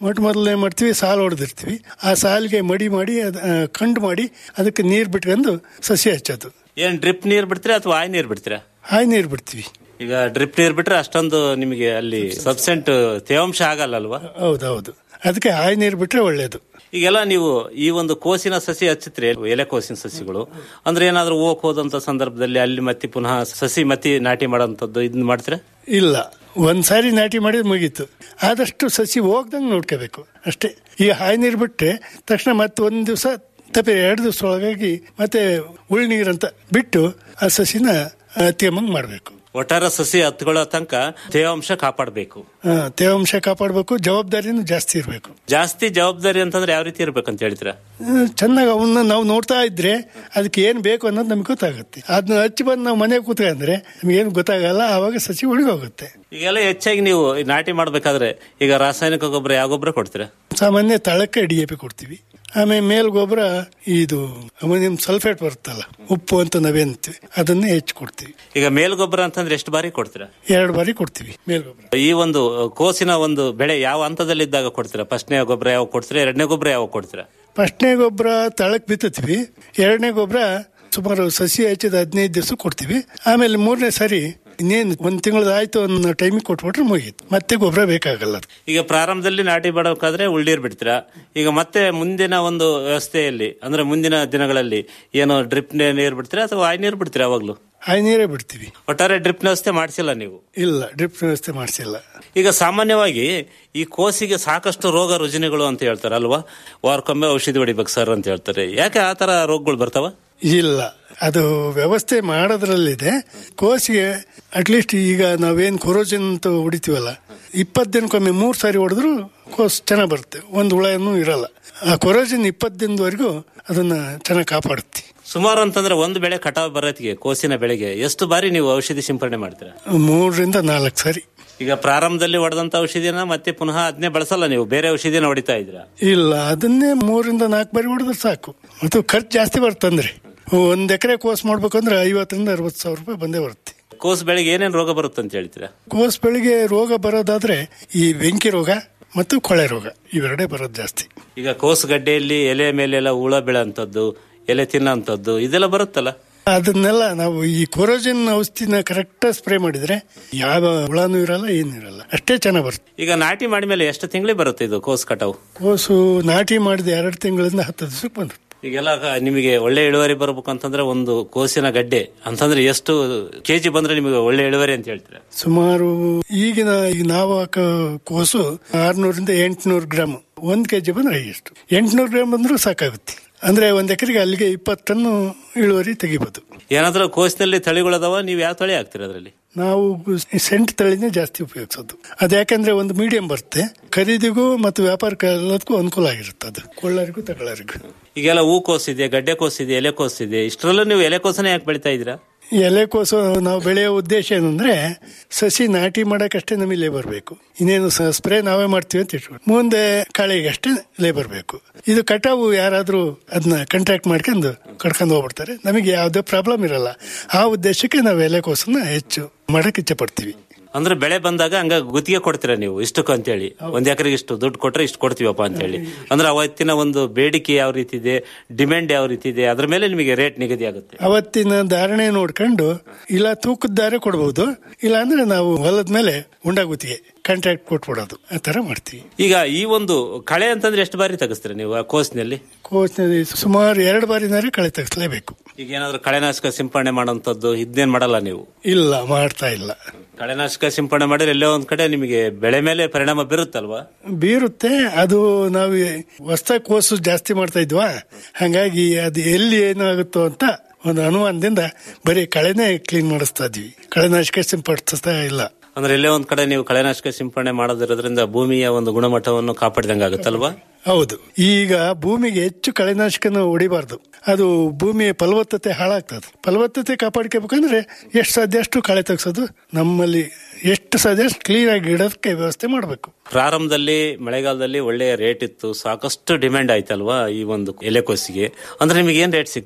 ಮೊಟ್ಟ ಮೊದಲು ಏನ್ ಮಾಡ್ತೀವಿ ಸಾಲು ಹೊಡೆದಿರ್ತೀವಿ ಆ ಸಾಲಿಗೆ ಮಡಿ ಮಾಡಿ ಅದ್ ಆ, ಕಂಡು ಮಾಡಿ ಅದಕ್ಕೆ ನೀರು ಬಿಟ್ಕೊಂಡು ಸಸಿ ಹಚ್ಚೋದು ಏನ್ ಡ್ರಿಪ್ ನೀರ್ ಬಿಡ್ತೀರಾ ಅಥವಾ ಆಯ್ ನೀರ್ ಬಿಡ್ತೀರಾ ಹಾಯ್ ನೀರು ಬಿಡ್ತೀವಿ ಈಗ ಡ್ರಿಪ್ ನೀರ್ ಬಿಟ್ರೆ ಅಷ್ಟೊಂದು ನಿಮಗೆ ಅಲ್ಲಿ ಸಬ್ಸೆಂಟ್ ತೇವಾಂಶ ಆಗಲ್ಲ ಅಲ್ವಾ ಹೌದೌದು ಅದಕ್ಕೆ ಹಾಯ್ ನೀರು ಬಿಟ್ರೆ ಒಳ್ಳೇದು ಈಗೆಲ್ಲ ನೀವು ಈ ಒಂದು ಕೋಸಿನ ಸಸಿ ಹಚ್ಚಿತ್ರಿ ಎಲೆಕೋಸಿನ ಸಸಿಗಳು ಅಂದ್ರೆ ಏನಾದ್ರೂ ಹೋಗಕ್ ಹೋದಂತ ಸಂದರ್ಭದಲ್ಲಿ ಅಲ್ಲಿ ಮತ್ತೆ ಪುನಃ ಸಸಿ ಮತ್ತೆ ನಾಟಿ ಮಾಡೋಂಥದ್ದು ಇದನ್ನ ಮಾಡ್ತೀರಾ ಇಲ್ಲ ಒಂದ್ ಸಾರಿ ನಾಟಿ ಮಾಡಿದ್ರೆ ಮುಗೀತು ಆದಷ್ಟು ಸಸಿ ಹೋಗ್ದಂಗೆ ನೋಡ್ಕೋಬೇಕು ಅಷ್ಟೇ ಈಗ ಹಾಯ್ ನೀರು ಬಿಟ್ಟರೆ ತಕ್ಷಣ ಮತ್ತೆ ಒಂದ್ ದಿವಸ ತಪ್ಪೆ ಎರಡು ದಿವಸ ಒಳಗಾಗಿ ಮತ್ತೆ ಉಳ್ ನೀರಂತ ಬಿಟ್ಟು ಆ ಸಸಿನ ಅತ್ಯಮಂಗ್ ಮಾಡಬೇಕು ಒಟ್ಟಾರೆ ಸಸಿ ಹತ್ಕೊಳ್ಳೋ ತನಕ ತೇವಾಂಶ ಕಾಪಾಡಬೇಕು ತೇವಾಂಶ ಕಾಪಾಡಬೇಕು ಜವಾಬ್ದಾರಿನೂ ಜಾಸ್ತಿ ಇರಬೇಕು ಜಾಸ್ತಿ ಜವಾಬ್ದಾರಿ ಅಂತಂದ್ರೆ ಯಾವ ರೀತಿ ಇರ್ಬೇಕಂತ ಹೇಳ್ತೀರಾ ಚೆನ್ನಾಗಿ ಅವನ್ನ ನಾವು ನೋಡ್ತಾ ಇದ್ರೆ ಅದಕ್ಕೆ ಏನ್ ಬೇಕು ಅನ್ನೋದು ನಮ್ಗೆ ಗೊತ್ತಾಗುತ್ತೆ ಅದನ್ನ ಹಚ್ಚಿ ಬಂದು ನಾವು ಮನೆಗೆ ಕೂತ್ಕೊಂಡ್ರೆ ನಮ್ಗೆ ಏನು ಗೊತ್ತಾಗಲ್ಲ ಆವಾಗ ಸಸಿ ಹೋಗುತ್ತೆ ಈಗೆಲ್ಲ ಹೆಚ್ಚಾಗಿ ನೀವು ಈ ನಾಟಿ ಮಾಡ್ಬೇಕಾದ್ರೆ ಈಗ ರಾಸಾಯನಿಕ ಗೊಬ್ಬರ ಯಾವ ಗೊಬ್ಬರ ಕೊಡ್ತೀರಾ ಸಾಮಾನ್ಯ ತಳಕ್ಕೆ ಡಿ ಎ ಪಿ ಕೊಡ್ತೀವಿ ಆಮೇಲೆ ಮೇಲ್ ಗೊಬ್ಬರ ಇದು ಅಮೋನಿಯಂ ಸಲ್ಫೇಟ್ ಬರುತ್ತಲ್ಲ ಉಪ್ಪು ಅಂತ ನಾವೇಂತೀವಿ ಅದನ್ನೇ ಹೆಚ್ಚು ಕೊಡ್ತೀವಿ ಈಗ ಮೇಲ್ ಗೊಬ್ಬರ ಅಂತಂದ್ರೆ ಎಷ್ಟು ಬಾರಿ ಕೊಡ್ತೀರಾ ಎರಡು ಬಾರಿ ಕೊಡ್ತೀವಿ ಮೇಲ್ ಗೊಬ್ಬರ ಈ ಒಂದು ಕೋಸಿನ ಒಂದು ಬೆಳೆ ಯಾವ ಹಂತದಲ್ಲಿದ್ದಾಗ ಕೊಡ್ತೀರಾ ಫಸ್ಟ್ನೇ ಗೊಬ್ಬರ ಯಾವ ಕೊಡ್ತೀರಾ ಎರಡನೇ ಗೊಬ್ಬರ ಯಾವ ಕೊಡ್ತೀರಾ ಫಸ್ಟ್ನೇ ಗೊಬ್ಬರ ತಳಕ್ ಬಿತ್ತತ್ತೀವಿ ಎರಡನೇ ಗೊಬ್ಬರ ಸುಮಾರು ಸಸಿ ಹಚ್ಚಿದ ಹದಿನೈದು ದಿವಸ ಕೊಡ್ತೀವಿ ಆಮೇಲೆ ಮೂರನೇ ಸಾರಿ ಇನ್ನೇನು ಒಂದ್ ತಿಂಗಳದ ಆಯ್ತು ಅನ್ನೋ ಟೈಮಿಗೆ ಕೊಟ್ಬಿಟ್ರೆ ಮುಗೀತು ಮತ್ತೆ ಗೊಬ್ಬರ ಬೇಕಾಗಲ್ಲ ಈಗ ಪ್ರಾರಂಭದಲ್ಲಿ ನಾಟಿ ಮಾಡಬೇಕಾದ್ರೆ ಉಳ್ನೀರ್ ಬಿಡ್ತೀರಾ ಈಗ ಮತ್ತೆ ಮುಂದಿನ ಒಂದು ವ್ಯವಸ್ಥೆಯಲ್ಲಿ ಅಂದ್ರೆ ಮುಂದಿನ ದಿನಗಳಲ್ಲಿ ಏನು ಡ್ರಿಪ್ ನೀರ್ ಬಿಡ್ತೀರಾ ಅಥವಾ ಆಯ್ ನೀರ್ ಬಿಡ್ತೀರಾ ಅವಾಗ್ಲೂ ಹಾಯ್ ನೀರೇ ಬಿಡ್ತೀವಿ ಒಟ್ಟಾರೆ ಡ್ರಿಪ್ ವ್ಯವಸ್ಥೆ ಮಾಡಿಸಿಲ್ಲ ನೀವು ಇಲ್ಲ ಡ್ರಿಪ್ ವ್ಯವಸ್ಥೆ ಮಾಡಿಸಿಲ್ಲ ಈಗ ಸಾಮಾನ್ಯವಾಗಿ ಈ ಕೋಸಿಗೆ ಸಾಕಷ್ಟು ರೋಗ ರುಜಿನಗಳು ಅಂತ ಹೇಳ್ತಾರೆ ಅಲ್ವಾ ವಾರಕ್ಕೊಮ್ಮೆ ಔಷಧಿ ಹೊಡಿಬೇಕು ಸರ್ ಅಂತ ಹೇಳ್ತಾರೆ ಯಾಕೆ ಆ ತರ ರೋಗಗಳು ಬರ್ತಾವ ಇಲ್ಲ ಅದು ವ್ಯವಸ್ಥೆ ಮಾಡೋದ್ರಲ್ಲಿದೆ ಕೋಸಿಗೆ ಅಟ್ಲೀಸ್ಟ್ ಈಗ ನಾವೇನು ಕೊರೋಜಿನ್ ಅಂತ ಹೊಡಿತೀವಲ್ಲ ಇಪ್ಪತ್ತು ದಿನಕ್ಕೊಮ್ಮೆ ಮೂರು ಸಾರಿ ಹೊಡೆದ್ರು ಕೋಸ್ ಚೆನ್ನಾಗಿ ಬರುತ್ತೆ ಒಂದು ಹುಳನೂ ಇರಲ್ಲ ಆ ಕೊರೋಜಿನ್ ಇಪ್ಪತ್ತು ದಿನದವರೆಗೂ ಅದನ್ನ ಚೆನ್ನಾಗಿ ಕಾಪಾಡುತ್ತೆ ಸುಮಾರು ಅಂತಂದ್ರೆ ಒಂದು ಬೆಳೆ ಕಟಾವು ಬರೋತ್ತಿಗೆ ಕೋಸಿನ ಬೆಳೆಗೆ ಎಷ್ಟು ಬಾರಿ ನೀವು ಔಷಧಿ ಸಿಂಪಡಣೆ ಮಾಡ್ತೀರಾ ಮೂರರಿಂದ ನಾಲ್ಕು ಸಾರಿ ಈಗ ಪ್ರಾರಂಭದಲ್ಲಿ ಹೊಡೆದಂತ ಔಷಧಿನ ಮತ್ತೆ ಪುನಃ ಅದನ್ನೇ ಬಳಸಲ್ಲ ನೀವು ಬೇರೆ ಔಷಧಿನ ಹೊಡಿತಾ ಇದ್ದೀರಾ ಇಲ್ಲ ಅದನ್ನೇ ಮೂರಿಂದ ನಾಲ್ಕು ಬಾರಿ ಹೊಡೆದ್ರೆ ಸಾಕು ಮತ್ತು ಖರ್ಚು ಜಾಸ್ತಿ ಬರ್ತಂದ್ರೆ ಒಂದ್ ಎಕರೆ ಕೋಸ್ ಮಾಡ್ಬೇಕಂದ್ರೆ ಐವತ್ತರಿಂದ ಅರವತ್ತು ಸಾವಿರ ರೂಪಾಯಿ ಬಂದೇ ಬರುತ್ತೆ ಕೋಸ್ ಬೆಳೆಗೆ ಏನೇನು ರೋಗ ಬರುತ್ತೆ ಅಂತ ಹೇಳ್ತೀರಾ ಕೋಸ್ ಬೆಳೆಗೆ ರೋಗ ಬರೋದಾದ್ರೆ ಈ ಬೆಂಕಿ ರೋಗ ಮತ್ತು ಕೊಳೆ ರೋಗ ಇವೆರಡೇ ಬರೋದು ಜಾಸ್ತಿ ಈಗ ಕೋಸ್ ಗಡ್ಡೆಯಲ್ಲಿ ಎಲೆ ಮೇಲೆಲ್ಲ ಹುಳ ಬೀಳಂತದ್ದು ಎಲೆ ತಿನ್ನಂತದ್ದು ಇದೆಲ್ಲ ಬರುತ್ತಲ್ಲ ಅದನ್ನೆಲ್ಲ ನಾವು ಈ ಕೊರೋಜಿನ್ ಔಷಧಿನ ಕರೆಕ್ಟ್ ಸ್ಪ್ರೇ ಮಾಡಿದ್ರೆ ಯಾವ ಹುಳನೂ ಇರಲ್ಲ ಏನೂ ಇರಲ್ಲ ಅಷ್ಟೇ ಚೆನ್ನಾಗಿ ಬರುತ್ತೆ ಈಗ ನಾಟಿ ಮಾಡಿದ್ಮೇಲೆ ಎಷ್ಟು ತಿಂಗಳಿಗೆ ಬರುತ್ತೆ ಇದು ಕೋಸ್ ಕಟಾವು ಕೋಸು ನಾಟಿ ಮಾಡಿದ ಎರಡು ತಿಂಗಳಿಂದ ಹತ್ತು ದಿವಸಕ್ಕೆ ಬಂದು ಈಗೆಲ್ಲ ಕ- ನಿಮಗೆ ಒಳ್ಳೆ ಇಳುವರಿ ಬರ್ಬೇಕು ಅಂತಂದ್ರೆ ಒಂದು ಕೋಸಿನ ಗಡ್ಡೆ ಅಂತಂದ್ರೆ ಎಷ್ಟು ಕೆಜಿ ಬಂದ್ರೆ ನಿಮಗೆ ಒಳ್ಳೆ ಇಳುವರಿ ಅಂತ ಹೇಳ್ತೀರಾ ಸುಮಾರು ಈಗಿನ ಈಗ ನಾವು ಹಾಕೋ ಕೋಸು ಆರ್ನೂರಿಂದ ಎಂಟುನೂರು ಗ್ರಾಮ್ ಒಂದ್ ಕೆಜಿ ಬಂದ್ರೆ ಎಷ್ಟು ಎಂಟುನೂರು ಗ್ರಾಮ್ ಬಂದ್ರೂ ಸಾಕಾಗುತ್ತೆ ಅಂದ್ರೆ ಒಂದ್ ಎಕರೆಗೆ ಅಲ್ಲಿಗೆ ಇಪ್ಪತ್ತು ಟನ್ ಇಳುವರಿ ತೆಗಿಬಹುದು ಏನಾದ್ರೂ ಕೋಸಿನಲ್ಲಿ ತಳಿಗಳದಾವ ನೀವು ಯಾವ ತಳಿ ಹಾಕ್ತೀರಾ ಅದರಲ್ಲಿ ನಾವು ಸೆಂಟ್ ತಳಿನೇ ಜಾಸ್ತಿ ಉಪಯೋಗಿಸೋದು ಅದು ಯಾಕಂದ್ರೆ ಒಂದು ಮೀಡಿಯಂ ಬರುತ್ತೆ ಖರೀದಿಗೂ ಮತ್ತು ವ್ಯಾಪಾರಕ್ಕೆ ಎಲ್ಲದಕ್ಕೂ ಅನುಕೂಲ ಆಗಿರುತ್ತೆ ಅದು ಕೊಳ್ಳರಿಗೂ ತಗೊಳ್ಳೋರಿಗೂ ಈಗೆಲ್ಲ ಹೂ ಕೋಸಿದೆ ಗಡ್ಡೆ ಕೋಸಿದೆ ಎಲೆ ಕೋಸಿದೆ ಇಷ್ಟರಲ್ಲೂ ನೀವು ಎಲೆ ಕೋಸನೇ ಯಾಕೆ ಬೆಳಿತಾ ಇದ್ದೀರಾ ಎಲೆಕೋಸು ನಾವು ಬೆಳೆಯೋ ಉದ್ದೇಶ ಏನಂದ್ರೆ ಸಸಿ ನಾಟಿ ಮಾಡಕ್ಕಷ್ಟೇ ನಮಗೆ ಲೇಬರ್ ಬೇಕು ಇನ್ನೇನು ಸ್ಪ್ರೇ ನಾವೇ ಮಾಡ್ತೀವಿ ಅಂತ ಇಟ್ಕೊಂಡು ಮುಂದೆ ಕಾಳಿಗೆ ಅಷ್ಟೇ ಲೇಬರ್ ಬೇಕು ಇದು ಕಟಾವು ಯಾರಾದ್ರೂ ಅದನ್ನ ಕಾಂಟ್ರಾಕ್ಟ್ ಮಾಡ್ಕೊಂಡು ಕಡ್ಕೊಂಡು ಹೋಗ್ಬಿಡ್ತಾರೆ ನಮಗೆ ಯಾವುದೇ ಪ್ರಾಬ್ಲಮ್ ಇರಲ್ಲ ಆ ಉದ್ದೇಶಕ್ಕೆ ನಾವು ಎಲೆಕೋಸನ್ನ ಹೆಚ್ಚು ಮಾಡಕ್ಕೆ ಇಚ್ಛೆ ಪಡ್ತೀವಿ ಅಂದ್ರೆ ಬೆಳೆ ಬಂದಾಗ ಹಂಗ ಗುತ್ತಿಗೆ ಕೊಡ್ತೀರಾ ನೀವು ಇಷ್ಟಕ್ಕೆ ಅಂತೇಳಿ ಒಂದ್ ಎಕರೆಗೆ ಇಷ್ಟು ದುಡ್ಡು ಕೊಟ್ರೆ ಇಷ್ಟು ಕೊಡ್ತೀವಪ್ಪ ಅಂತ ಹೇಳಿ ಅಂದ್ರೆ ಅವತ್ತಿನ ಒಂದು ಬೇಡಿಕೆ ಯಾವ ರೀತಿ ಇದೆ ಡಿಮ್ಯಾಂಡ್ ಯಾವ ರೀತಿ ಇದೆ ಅದ್ರ ಮೇಲೆ ನಿಮಗೆ ರೇಟ್ ನಿಗದಿ ಆಗುತ್ತೆ ಅವತ್ತಿನ ಧಾರಣೆ ನೋಡ್ಕೊಂಡು ಇಲ್ಲ ತೂಕದ ದಾರೆ ಕೊಡ್ಬೋದು ಇಲ್ಲ ಅಂದ್ರೆ ನಾವು ಹೊಲದ ಮೇಲೆ ಗುತ್ತಿಗೆ ಕಾಂಟ್ರಾಕ್ಟ್ ಕೊಟ್ಬಿಡೋದು ಆ ತರ ಮಾಡ್ತೀವಿ ಈಗ ಈ ಒಂದು ಕಳೆ ಅಂತಂದ್ರೆ ಎಷ್ಟು ಬಾರಿ ತೆಗಿಸ್ತೀರಾ ನೀವು ಆ ಕೋಸ್ನಲ್ಲಿ ಕೋಚ್ನಲ್ಲಿ ಸುಮಾರು ಎರಡು ಬಾರಿನಾರೆ ಕಳೆ ತೆಗಿಸ್ಲೇಬೇಕು ಈಗ ಏನಾದ್ರು ಕಳೆನಾಶಕ ಸಿಂಪಡಣೆ ಮಾಡೋಂಥದ್ದು ಇದನ್ನೇನ್ ಮಾಡಲ್ಲ ನೀವು ಇಲ್ಲ ಮಾಡ್ತಾ ಇಲ್ಲ ಕಳೆನಾಶಕ ಸಿಂಪಡಣೆ ಮಾಡಿದ್ರೆ ಎಲ್ಲೋ ಒಂದ್ ಕಡೆ ನಿಮಗೆ ಬೆಳೆ ಮೇಲೆ ಪರಿಣಾಮ ಬೀರುತ್ತಲ್ವಾ ಬೀರುತ್ತೆ ಅದು ನಾವು ಹೊಸ ಕೋಸು ಜಾಸ್ತಿ ಮಾಡ್ತಾ ಇದ್ವಾ ಹಂಗಾಗಿ ಅದು ಎಲ್ಲಿ ಏನಾಗುತ್ತೋ ಅಂತ ಒಂದು ಅನುಮಾನದಿಂದ ಬರೀ ಕಳೆನೇ ಕ್ಲೀನ್ ಮಾಡಿಸ್ತಾ ಇದ್ವಿ ಕಳೆನಾಶಕ ಸಿಂಪಡಿಸ್ತಾ ಇಲ್ಲ ಅಂದ್ರೆ ಎಲ್ಲೇ ಒಂದ್ ಕಡೆ ನೀವು ಕಳೆನಾಶಕ ಸಿಂಪಡಣೆ ಮಾಡೋದಿರೋದ್ರಿಂದ ಭೂಮಿಯ ಒಂದು ಗುಣಮಟ್ಟವನ್ನು ಕಾಪಾಡಿದಂಗೆ ಆಗುತ್ತಲ್ವಾ ಹೌದು ಈಗ ಭೂಮಿಗೆ ಹೆಚ್ಚು ಕಳೆನಾಶಕನ ಹೊಡಿಬಾರ್ದು ಅದು ಭೂಮಿಯ ಫಲವತ್ತತೆ ಹಾಳಾಗ್ತದೆ ಫಲವತ್ತತೆ ಕಾಪಾಡ್ಕೋಬೇಕಂದ್ರೆ ಎಷ್ಟು ಸಾಧ್ಯ ಅಷ್ಟು ಕಳೆ ತೆಗ್ಸೋದು ನಮ್ಮಲ್ಲಿ ಎಷ್ಟು ಸಾಧ್ಯ ಅಷ್ಟು ಕ್ಲೀನ್ ಆಗಿ ಇಡೋದಕ್ಕೆ ವ್ಯವಸ್ಥೆ ಮಾಡಬೇಕು ಪ್ರಾರಂಭದಲ್ಲಿ ಮಳೆಗಾಲದಲ್ಲಿ ಒಳ್ಳೆಯ ರೇಟ್ ಇತ್ತು ಸಾಕಷ್ಟು ಡಿಮ್ಯಾಂಡ್ ಆಯ್ತಲ್ವಾ ಈ ಒಂದು ಎಲೆಕೋಸಿಗೆ ಅಂದ್ರೆ ನಿಮಗೆ ಏನ್ ರೇಟ್ ಸಿಕ್ತು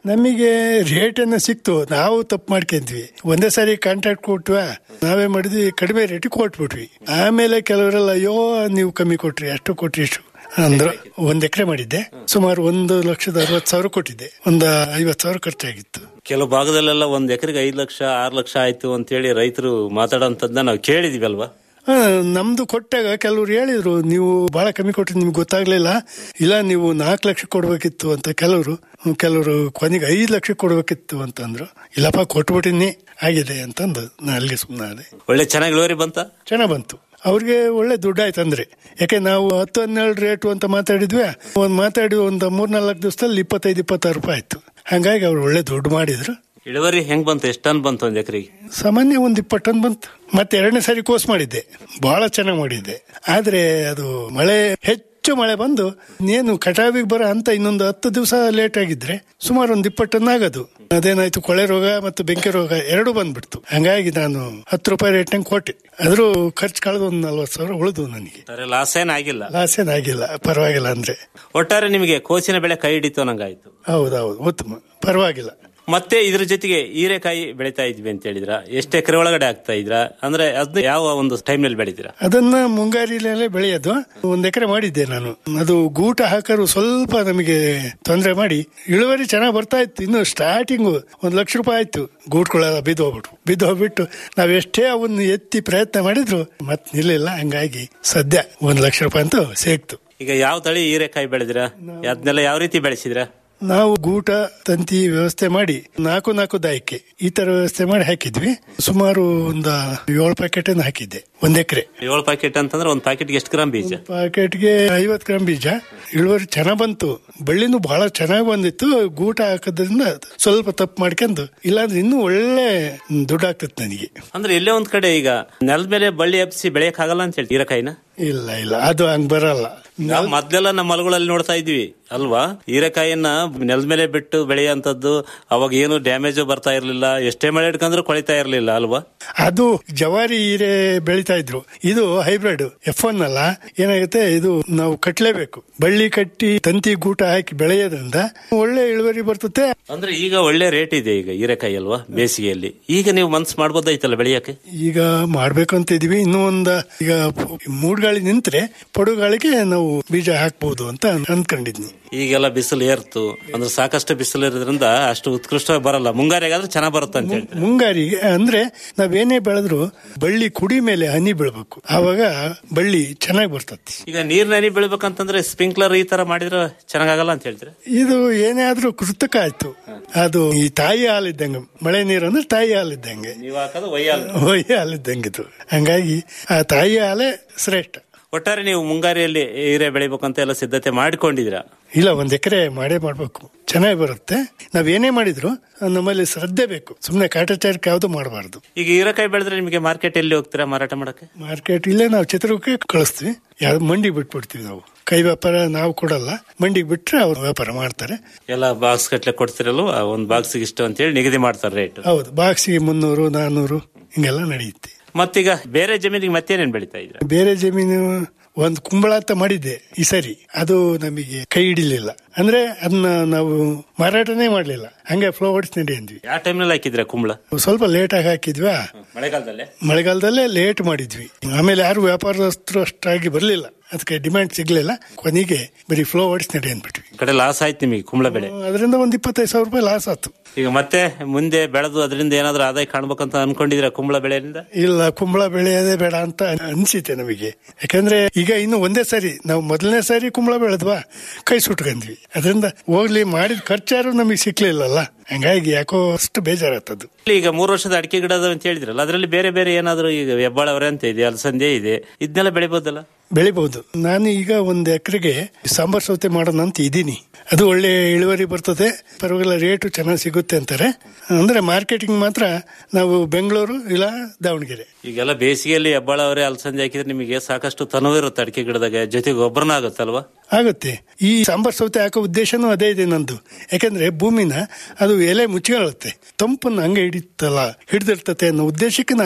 ನಮಗೆ ರೇಟ್ ಅನ್ನ ಸಿಕ್ತು ನಾವು ತಪ್ಪು ಮಾಡ್ಕೊಂಡ್ವಿ ಒಂದೇ ಸಾರಿ ಕಾಂಟ್ರಾಕ್ಟ್ ಕೊಟ್ವ ನಾವೇ ಮಾಡಿದ್ವಿ ಕಡಿಮೆ ರೇಟಿಗೆ ಕೊಟ್ಬಿಟ್ವಿ ಆಮೇಲೆ ಕೆಲವರೆಲ್ಲ ಅಯ್ಯೋ ನೀವು ಕಮ್ಮಿ ಕೊಟ್ರಿ ಅಷ್ಟು ಕೊಟ್ರಿ ಇಷ್ಟು ಅಂದ್ರು ಒಂದ್ ಎಕರೆ ಮಾಡಿದ್ದೆ ಸುಮಾರು ಒಂದು ಲಕ್ಷದ ಅರವತ್ತು ಸಾವಿರ ಕೊಟ್ಟಿದ್ದೆ ಒಂದು ಐವತ್ತು ಸಾವಿರ ಖರ್ಚಾಗಿತ್ತು ಕೆಲವು ಭಾಗದಲ್ಲೆಲ್ಲ ಒಂದ್ ಎಕರೆಗೆ ಐದು ಲಕ್ಷ ಆರು ಲಕ್ಷ ಆಯ್ತು ಅಂತೇಳಿ ರೈತರು ಮಾತಾಡೋಂಥದ್ದನ್ನ ನಾವು ಕೇಳಿದ್ವಿ ಅಲ್ವಾ ಆ, ನಮ್ದು ಕೊಟ್ಟಾಗ ಕೆಲವ್ರು ಹೇಳಿದ್ರು ನೀವು ಬಹಳ ಕಮ್ಮಿ ಕೊಟ್ರಿ ನಿಮ್ಗೆ ಗೊತ್ತಾಗ್ಲಿಲ್ಲ ಇಲ್ಲ ನೀವು ನಾಲ್ಕು ಲಕ್ಷ ಕೊಡ್ಬೇಕಿತ್ತು ಅಂತ ಕೆಲವರು ಕೆಲವರು ಕೊನೆಗೆ ಐದು ಲಕ್ಷ ಕೊಡ್ಬೇಕಿತ್ತು ಅಂತಂದ್ರು ಇಲ್ಲಪ್ಪ ಕೊಟ್ಬಿಟ್ಟಿನಿ ಆಗಿದೆ ಅಂತಂದು ನಾ ಅಲ್ಲಿಗೆ ಸುಮ್ಮನೆ ಒಳ್ಳೆ ಚೆನ್ನಾಗಿ ಇಳುವರಿ ಬಂತ ಚೆನ್ನಾಗ್ ಬಂತು ಅವ್ರಿಗೆ ಒಳ್ಳೆ ದುಡ್ಡು ಆಯ್ತು ಅಂದ್ರೆ ಯಾಕೆ ನಾವು ಹತ್ತು ಹನ್ನೆರಡು ರೇಟು ಅಂತ ಮಾತಾಡಿದ್ವಿ ಒಂದ್ ಮಾತಾಡಿ ಒಂದು ಮೂರ್ನಾಲ್ಕು ದಿವಸದಲ್ಲಿ ಇಪ್ಪತ್ತೈದು ಇಪ್ಪತ್ತಾರು ರೂಪಾಯಿ ಆಯ್ತು ಹಂಗಾಗಿ ಅವ್ರು ಒಳ್ಳೆ ದುಡ್ಡು ಮಾಡಿದ್ರು ಇಳುವರಿ ಹೆಂಗ್ ಬಂತು ಎಷ್ಟು ಟನ್ ಬಂತು ಒಂದ್ ಎಕರೆಗೆ ಸಾಮಾನ್ಯ ಒಂದು ಇಪ್ಪತ್ತು ಟನ್ ಬಂತು ಮತ್ತೆ ಎರಡನೇ ಸಾರಿ ಕೋರ್ಸ್ ಮಾಡಿದ್ದೆ ಬಹಳ ಚೆನ್ನಾಗಿ ಮಾಡಿದ್ದೆ ಆದ್ರೆ ಅದು ಮಳೆ ಹೆಚ್ಚು ಮಳೆ ಬಂದು ನೀನು ಕಟಾವಿಗೆ ಬರೋ ಅಂತ ಇನ್ನೊಂದು ಹತ್ತು ದಿವಸ ಲೇಟ್ ಆಗಿದ್ರೆ ಸುಮಾರು ಒಂದು ಇಪ್ಪತ್ತು ಟನ್ ಆಗೋದು ಅದೇನಾಯ್ತು ಕೊಳೆ ರೋಗ ಮತ್ತು ಬೆಂಕಿ ರೋಗ ಎರಡು ಬಂದ್ಬಿಡ್ತು ಹಂಗಾಗಿ ನಾನು ಹತ್ತು ರೂಪಾಯಿ ರೇಟ್ನಂಗೆ ಕೊಟ್ಟೆ ಆದ್ರೂ ಖರ್ಚು ಕಳೆದು ಒಂದು ನಲ್ವತ್ತು ಸಾವಿರ ಉಳಿದು ನನಗೆ ಲಾಸ್ ಏನಾಗಿಲ್ಲ ಲಾಸ್ ಏನಾಗಿಲ್ಲ ಪರವಾಗಿಲ್ಲ ಅಂದ್ರೆ ಒಟ್ಟಾರೆ ನಿಮಗೆ ಕೋಸಿನ ಬೆಳೆ ಕೈ ಹಿಡಿತು ನಂಗಾಯ್ತು ಹೌದೌದು ಉತ್ತಮ ಪರವಾಗಿಲ್ಲ ಮತ್ತೆ ಇದ್ರ ಜೊತೆಗೆ ಹೀರೆಕಾಯಿ ಬೆಳಿತಾ ಇದ್ವಿ ಅಂತ ಹೇಳಿದ್ರ ಎಷ್ಟು ಎಕರೆ ಒಳಗಡೆ ಆಗ್ತಾ ಇದ್ರ ಅಂದ್ರೆ ಅದನ್ನ ಯಾವ ಒಂದು ಟೈಮ್ ನಲ್ಲಿ ಬೆಳಿತೀರಾ ಅದನ್ನ ಮುಂಗಾರಿಲೇ ಬೆಳೆಯೋದು ಒಂದ್ ಎಕರೆ ಮಾಡಿದ್ದೆ ನಾನು ಅದು ಗೂಟ ಹಾಕರು ಸ್ವಲ್ಪ ನಮಗೆ ತೊಂದರೆ ಮಾಡಿ ಇಳುವರಿ ಚೆನ್ನಾಗಿ ಬರ್ತಾ ಇತ್ತು ಇನ್ನು ಸ್ಟಾರ್ಟಿಂಗ್ ಒಂದ್ ಲಕ್ಷ ರೂಪಾಯಿ ಆಯ್ತು ಗೂಟ್ಗಳೆಲ್ಲ ಬಿದ್ದು ಹೋಗ್ಬಿಟ್ರು ಬಿದ್ದು ಹೋಗ್ಬಿಟ್ಟು ನಾವ್ ಎಷ್ಟೇ ಅವನ್ನ ಎತ್ತಿ ಪ್ರಯತ್ನ ಮಾಡಿದ್ರು ಮತ್ ನಿಲ್ಲಿಲ್ಲ ಹಂಗಾಗಿ ಸದ್ಯ ಒಂದ್ ಲಕ್ಷ ರೂಪಾಯಿ ಅಂತೂ ಸಿಕ್ತು ಈಗ ಯಾವ ತಳಿ ಹೀರೆಕಾಯಿ ಬೆಳೆದಿರಾ ಅದನ್ನೆಲ್ಲ ಯಾವ ರೀತಿ ಬೆಳೆಸಿದ್ರಾ ನಾವು ಗೂಟ ತಂತಿ ವ್ಯವಸ್ಥೆ ಮಾಡಿ ನಾಲ್ಕು ನಾಲ್ಕು ದಾಯಕ್ಕೆ ಈ ತರ ವ್ಯವಸ್ಥೆ ಮಾಡಿ ಹಾಕಿದ್ವಿ ಸುಮಾರು ಒಂದು ಏಳು ಪ್ಯಾಕೆಟ್ ಅನ್ನು ಹಾಕಿದ್ದೆ ಒಂದ್ ಎಕರೆ ಏಳು ಪ್ಯಾಕೆಟ್ ಅಂತಂದ್ರೆ ಒಂದ್ ಪ್ಯಾಕೆಟ್ಗೆ ಎಷ್ಟು ಗ್ರಾಮ್ ಬೀಜ ಪ್ಯಾಕೆಟ್ಗೆ ಐವತ್ ಗ್ರಾಮ್ ಬೀಜ ಇಳುವರಿ ಚೆನ್ನಾಗ್ ಬಂತು ಬಳ್ಳಿನೂ ಬಹಳ ಚೆನ್ನಾಗಿ ಬಂದಿತ್ತು ಗೂಟ ಹಾಕೋದ್ರಿಂದ ಸ್ವಲ್ಪ ತಪ್ಪು ಮಾಡ್ಕೊಂಡು ಇಲ್ಲಾಂದ್ರೆ ಇನ್ನೂ ಒಳ್ಳೆ ದುಡ್ಡು ಆಗ್ತದೆ ನನಗೆ ಅಂದ್ರೆ ಎಲ್ಲೇ ಒಂದ್ ಕಡೆ ಈಗ ನೆಲದ ಮೇಲೆ ಬಳ್ಳಿ ಎಬ್ಸಿ ಬೆಳೆಯಕ್ ಆಗಲ್ಲ ಅಂತ ಹೇಳಿ ಹೀರೆಕಾಯಿನ ಇಲ್ಲ ಇಲ್ಲ ಅದು ಹಂಗ್ ಬರಲ್ಲ ನಾವು ಮೊದ್ಲೆಲ್ಲ ನಮ್ಮ ಹೊಲಗಳಲ್ಲಿ ನೋಡ್ತಾ ಇದ್ವಿ ಅಲ್ವಾ ಹೀರೆಕಾಯಿಯನ್ನ ನೆಲದ ಮೇಲೆ ಬಿಟ್ಟು ಬೆಳೆಯುವಂತದ್ದು ಅವಾಗ ಏನು ಡ್ಯಾಮೇಜ್ ಬರ್ತಾ ಇರ್ಲಿಲ್ಲ ಎಷ್ಟೇ ಮಳೆ ಹಿಡ್ಕಂದ್ರೂ ಕೊಳಿತಾ ಇರ್ಲಿಲ್ಲ ಅಲ್ವಾ ಅದು ಜವಾರಿ ಹೀರೆ ಬೆಳಿತಾ ಇದ್ರು ಇದು ಹೈಬ್ರಿಡ್ ಎಫ್ ಒನ್ ಅಲ್ಲ ಏನಾಗುತ್ತೆ ಇದು ನಾವು ಕಟ್ಲೇಬೇಕು ಬಳ್ಳಿ ಕಟ್ಟಿ ತಂತಿ ಗೂಟ ಹಾಕಿ ಬೆಳೆಯೋದ್ರಿಂದ ಒಳ್ಳೆ ಇಳುವರಿ ಬರ್ತದೆ ಅಂದ್ರೆ ಈಗ ಒಳ್ಳೆ ರೇಟ್ ಇದೆ ಈಗ ಹೀರೆಕಾಯಿ ಅಲ್ವಾ ಬೇಸಿಗೆಯಲ್ಲಿ ಈಗ ನೀವು ಮನ್ಸು ಮಾಡ್ಬೋದಾಯ್ತಲ್ಲ ಬೆಳೆಯಕ್ಕೆ ಈಗ ಮಾಡ್ಬೇಕು ಅಂತ ಇದೀವಿ ಇನ್ನೂ ಒಂದ ಈಗ ಮೂಡ್ಗಾಳಿ ನಿಂತ್ರೆ ಪಡುಗಾಳಿಗೆ ನಾವು ಬೀಜ ಹಾಕ್ಬಹುದು ಅಂತ ಅನ್ಕೊಂಡಿದ್ನಿ ಈಗೆಲ್ಲ ಬಿಸಿಲು ಏರ್ತು ಅಂದ್ರೆ ಸಾಕಷ್ಟು ಬಿಸಿಲು ಇರೋದ್ರಿಂದ ಅಷ್ಟು ಉತ್ಕೃಷ್ಟವಾಗಿ ಬರಲ್ಲ ಮುಂಗಾರಿಗಾದ್ರೆ ಚೆನ್ನಾಗ್ ಬರುತ್ತೆ ಅಂತ ಹೇಳ್ತಾರೆ ಮುಂಗಾರಿಗೆ ಅಂದ್ರೆ ನಾವೇನೇ ಬೆಳೆದ್ರು ಬಳ್ಳಿ ಕುಡಿ ಮೇಲೆ ಹನಿ ಬೀಳ್ಬೇಕು ಆವಾಗ ಬಳ್ಳಿ ಚೆನ್ನಾಗಿ ಬರ್ತತಿ ಈಗ ನೀರ್ ನನಿ ಬೆಳಿಬೇಕಂತಂದ್ರೆ ಸ್ಪ್ರಿಂಕ್ಲರ್ ಈ ತರ ಮಾಡಿದ್ರೆ ಚೆನ್ನಾಗಲ್ಲ ಅಂತ ಹೇಳ್ತಾರೆ ಇದು ಏನೇ ಆದ್ರೂ ಕೃತಕ ಆಯ್ತು ಅದು ಈ ತಾಯಿ ಹಾಲಿದ್ದಂಗೆ ಮಳೆ ನೀರು ಅಂದ್ರೆ ತಾಯಿ ಹಾಲಿದ್ದಂಗೆ ನೀವು ಹಾಕೋದು ಒಯ್ಯಲ್ಲ ಹೊಯ್ಯ ಹಾಲಿದ್ದಂಗೆ ಇದು ಹಂಗಾಗಿ ಆ ತಾಯಿ ಹಾಲೇ ಶ್ರೇಷ್ಠ ಒಟ್ಟಾರೆ ನೀವು ಮುಂಗಾರಿಯಲ್ಲಿ ಹೀರೆ ಬೆಳಿಬೇಕಂತ ಎಲ್ಲ ಸಿದ್ಧತೆ ಮಾಡಿಕೊಂಡಿದ್ದೀರಾ ಇಲ್ಲ ಒಂದ್ ಎಕರೆ ಮಾಡೇ ಮಾಡ್ಬೇಕು ಚೆನ್ನಾಗಿ ಬರುತ್ತೆ ನಾವ್ ಏನೇ ಮಾಡಿದ್ರು ನಮ್ಮಲ್ಲಿ ಶ್ರದ್ಧೆ ಬೇಕು ಸುಮ್ನೆ ಕಾಟಾಚಾರಕ್ಕೆ ಯಾವ್ದು ಮಾಡಬಾರ್ದು ಈಗ ಹೀರೆಕಾಯಿ ಬೆಳೆದ್ರೆ ನಿಮಗೆ ಮಾರ್ಕೆಟ್ ಎಲ್ಲಿ ಹೋಗ್ತೀರಾ ಮಾರಾಟ ಮಾಡಕ್ಕೆ ಮಾರ್ಕೆಟ್ ಇಲ್ಲೇ ನಾವು ಚಿತ್ರದುರ್ಗಕ್ಕೆ ಕಳಿಸ್ತೀವಿ ಯಾವ್ದು ಮಂಡಿ ಬಿಟ್ಬಿಡ್ತೀವಿ ನಾವು ಕೈ ವ್ಯಾಪಾರ ನಾವು ಕೊಡಲ್ಲ ಮಂಡಿಗೆ ಬಿಟ್ರೆ ಅವ್ರು ವ್ಯಾಪಾರ ಮಾಡ್ತಾರೆ ಎಲ್ಲ ಬಾಕ್ಸ್ ಗಟ್ಲೆ ಕೊಡ್ತಿರಲ್ವ ಒಂದ್ ಬಾಕ್ಸ್ ಇಷ್ಟು ಅಂತ ಹೇಳಿ ನಿಗದಿ ಮಾಡ್ತಾರೆ ರೇಟ್ ಹೌದು ಬಾಕ್ಸಿಗೆ ಮುನ್ನೂರು ನಾನ್ನೂರು ಹಿಂಗೆಲ್ಲ ನಡೆಯುತ್ತೆ ಮತ್ತೀಗ ಬೇರೆ ಜಮೀನಿಗೆ ಮತ್ತೇನೇನ್ ಬೆಳಿತಾ ಇದ್ರ ಬೇರೆ ಜಮೀನು ಒಂದು ಕುಂಬಳ ಅಂತ ಮಾಡಿದ್ದೆ ಈ ಸರಿ ಅದು ನಮಗೆ ಕೈ ಹಿಡಿಲಿಲ್ಲ ಅಂದ್ರೆ ಅದನ್ನ ನಾವು ಮಾರಾಟನೇ ಮಾಡ್ಲಿಲ್ಲ ಹಂಗೆ ಫ್ಲೋ ಹೊಡಿಸ್ ನಡಿ ಅಂದ್ವಿ ಯಾವ ಟೈಮ್ನಲ್ಲಿ ಹಾಕಿದ್ರ ಕುಂಬಳ ಸ್ವಲ್ಪ ಲೇಟ್ ಆಗಿ ಹಾಕಿದ್ವಾ ಮಳೆಗಾಲದಲ್ಲೇ ಮಳೆಗಾಲದಲ್ಲೇ ಲೇಟ್ ಮಾಡಿದ್ವಿ ಆಮೇಲೆ ಯಾರು ವ್ಯಾಪಾರಸ್ಥರು ಅಷ್ಟಾಗಿ ಬರ್ಲಿಲ್ಲ ಅದಕ್ಕೆ ಡಿಮ್ಯಾಂಡ್ ಸಿಗ್ಲಿಲ್ಲ ಕೊನೆಗೆ ಬರೀ ಫ್ಲೋ ಹೊಡಿಸ್ ನಡಿ ಅಂದ್ಬಿಟ್ವಿ ಈ ಕಡೆ ಲಾಸ್ ಆಯ್ತು ನಿಮಗೆ ಕುಂಬಳ ಬೆಳೆ ಅದರಿಂದ ಒಂದ್ ಇಪ್ಪತ್ತೈದು ಸಾವಿರ ರೂಪಾಯಿ ಲಾಸ್ ಆಯ್ತು ಈಗ ಮತ್ತೆ ಮುಂದೆ ಬೆಳೆದು ಅದರಿಂದ ಏನಾದ್ರೂ ಆದಾಯ ಕಾಣ್ಬೇಕಂತ ಅನ್ಕೊಂಡಿದ್ರ ಕುಂಬಳ ಬೆಳೆಯಿಂದ ಇಲ್ಲ ಕುಂಬಳ ಬೆಳೆಯೋದೇ ಬೇಡ ಅಂತ ಅನ್ಸಿತೆ ನಮಗೆ ಯಾಕಂದ್ರೆ ಈಗ ಇನ್ನು ಒಂದೇ ಸಾರಿ ನಾವು ಮೊದಲನೇ ಸಾರಿ ಕುಂಬಳ ಬೆಳೆದ್ವಾ ಕೈ ಸುಟ್ಕೊಂಡ್ವಿ ಅದರಿಂದ ಹೋಗ್ಲಿ ಮಾಡಿದ ಖರ್ಚಾರು ನಮಗೆ ಸಿಕ್ಲಿಲ್ಲಲ್ಲ ಹಂಗಾಗಿ ಯಾಕೋ ಅಷ್ಟು ಬೇಜಾರಾಗ್ತದ್ದು ಈಗ ಮೂರು ವರ್ಷದ ಅಡಿಕೆ ಗಿಡ ಅದಾವ ಅಂತ ಹೇಳಿದ್ರಲ್ಲ ಅದರಲ್ಲಿ ಬೇರೆ ಬೇರೆ ಏನಾದ್ರು ಈಗ ಹೆಬ್ಬಾಳವರೆ ಅಂತ ಇದೆ ಅಲಸಂದೆ ಇದೆ ಇದನ್ನೆಲ್ಲ ಬೆಳಿಬೋದಲ್ಲ ಬೆಳಿಬಹುದು ನಾನು ಈಗ ಒಂದು ಎಕರೆಗೆ ಸಾಂಬಾರ್ ಸೌತೆ ಮಾಡೋಣ ಅಂತ ಇದ್ದೀನಿ ಅದು ಒಳ್ಳೆ ಇಳುವರಿ ಬರ್ತದೆ ಪರವಾಗಿಲ್ಲ ರೇಟು ಚೆನ್ನಾಗಿ ಸಿಗುತ್ತೆ ಅಂತಾರೆ ಅಂದ್ರೆ ಮಾರ್ಕೆಟಿಂಗ್ ಮಾತ್ರ ನಾವು ಬೆಂಗಳೂರು ಇಲ್ಲ ದಾವಣಗೆರೆ ಈಗೆಲ್ಲ ಬೇಸಿಗೆಯಲ್ಲಿ ಹೆಬ್ಬಾಳವರೆ ಅಲಸಂದೆ ಹಾಕಿದ್ರೆ ನಿಮಗೆ ಸಾಕಷ್ಟು ತನವು ಇರುತ್ತೆ ಅಡಿಕೆ ಗಿಡದಾಗ ಜೊತೆಗೆ ಗೊಬ್ಬರನ ಆಗುತ್ತಲ್ವಾ ಆಗುತ್ತೆ ಈ ಸಾಂಬಾರ್ ಸೌತೆ ಹಾಕೋ ಉದ್ದೇಶನೂ ಅದೇ ಇದೆ ನಂದು ಯಾಕಂದ್ರೆ ಭೂಮಿನ ಅದು ಎಲೆ ಮುಚ್ಕೊಳ್ಳುತ್ತೆ ತಂಪನ್ನು ಹಂಗೆ ಹಿಡಿತಲ್ಲ ಹಿಡಿದಿರ್ತತೆ ಅನ್ನೋ ಉದ್ದೇಶಕ್ಕೆ ನಾನು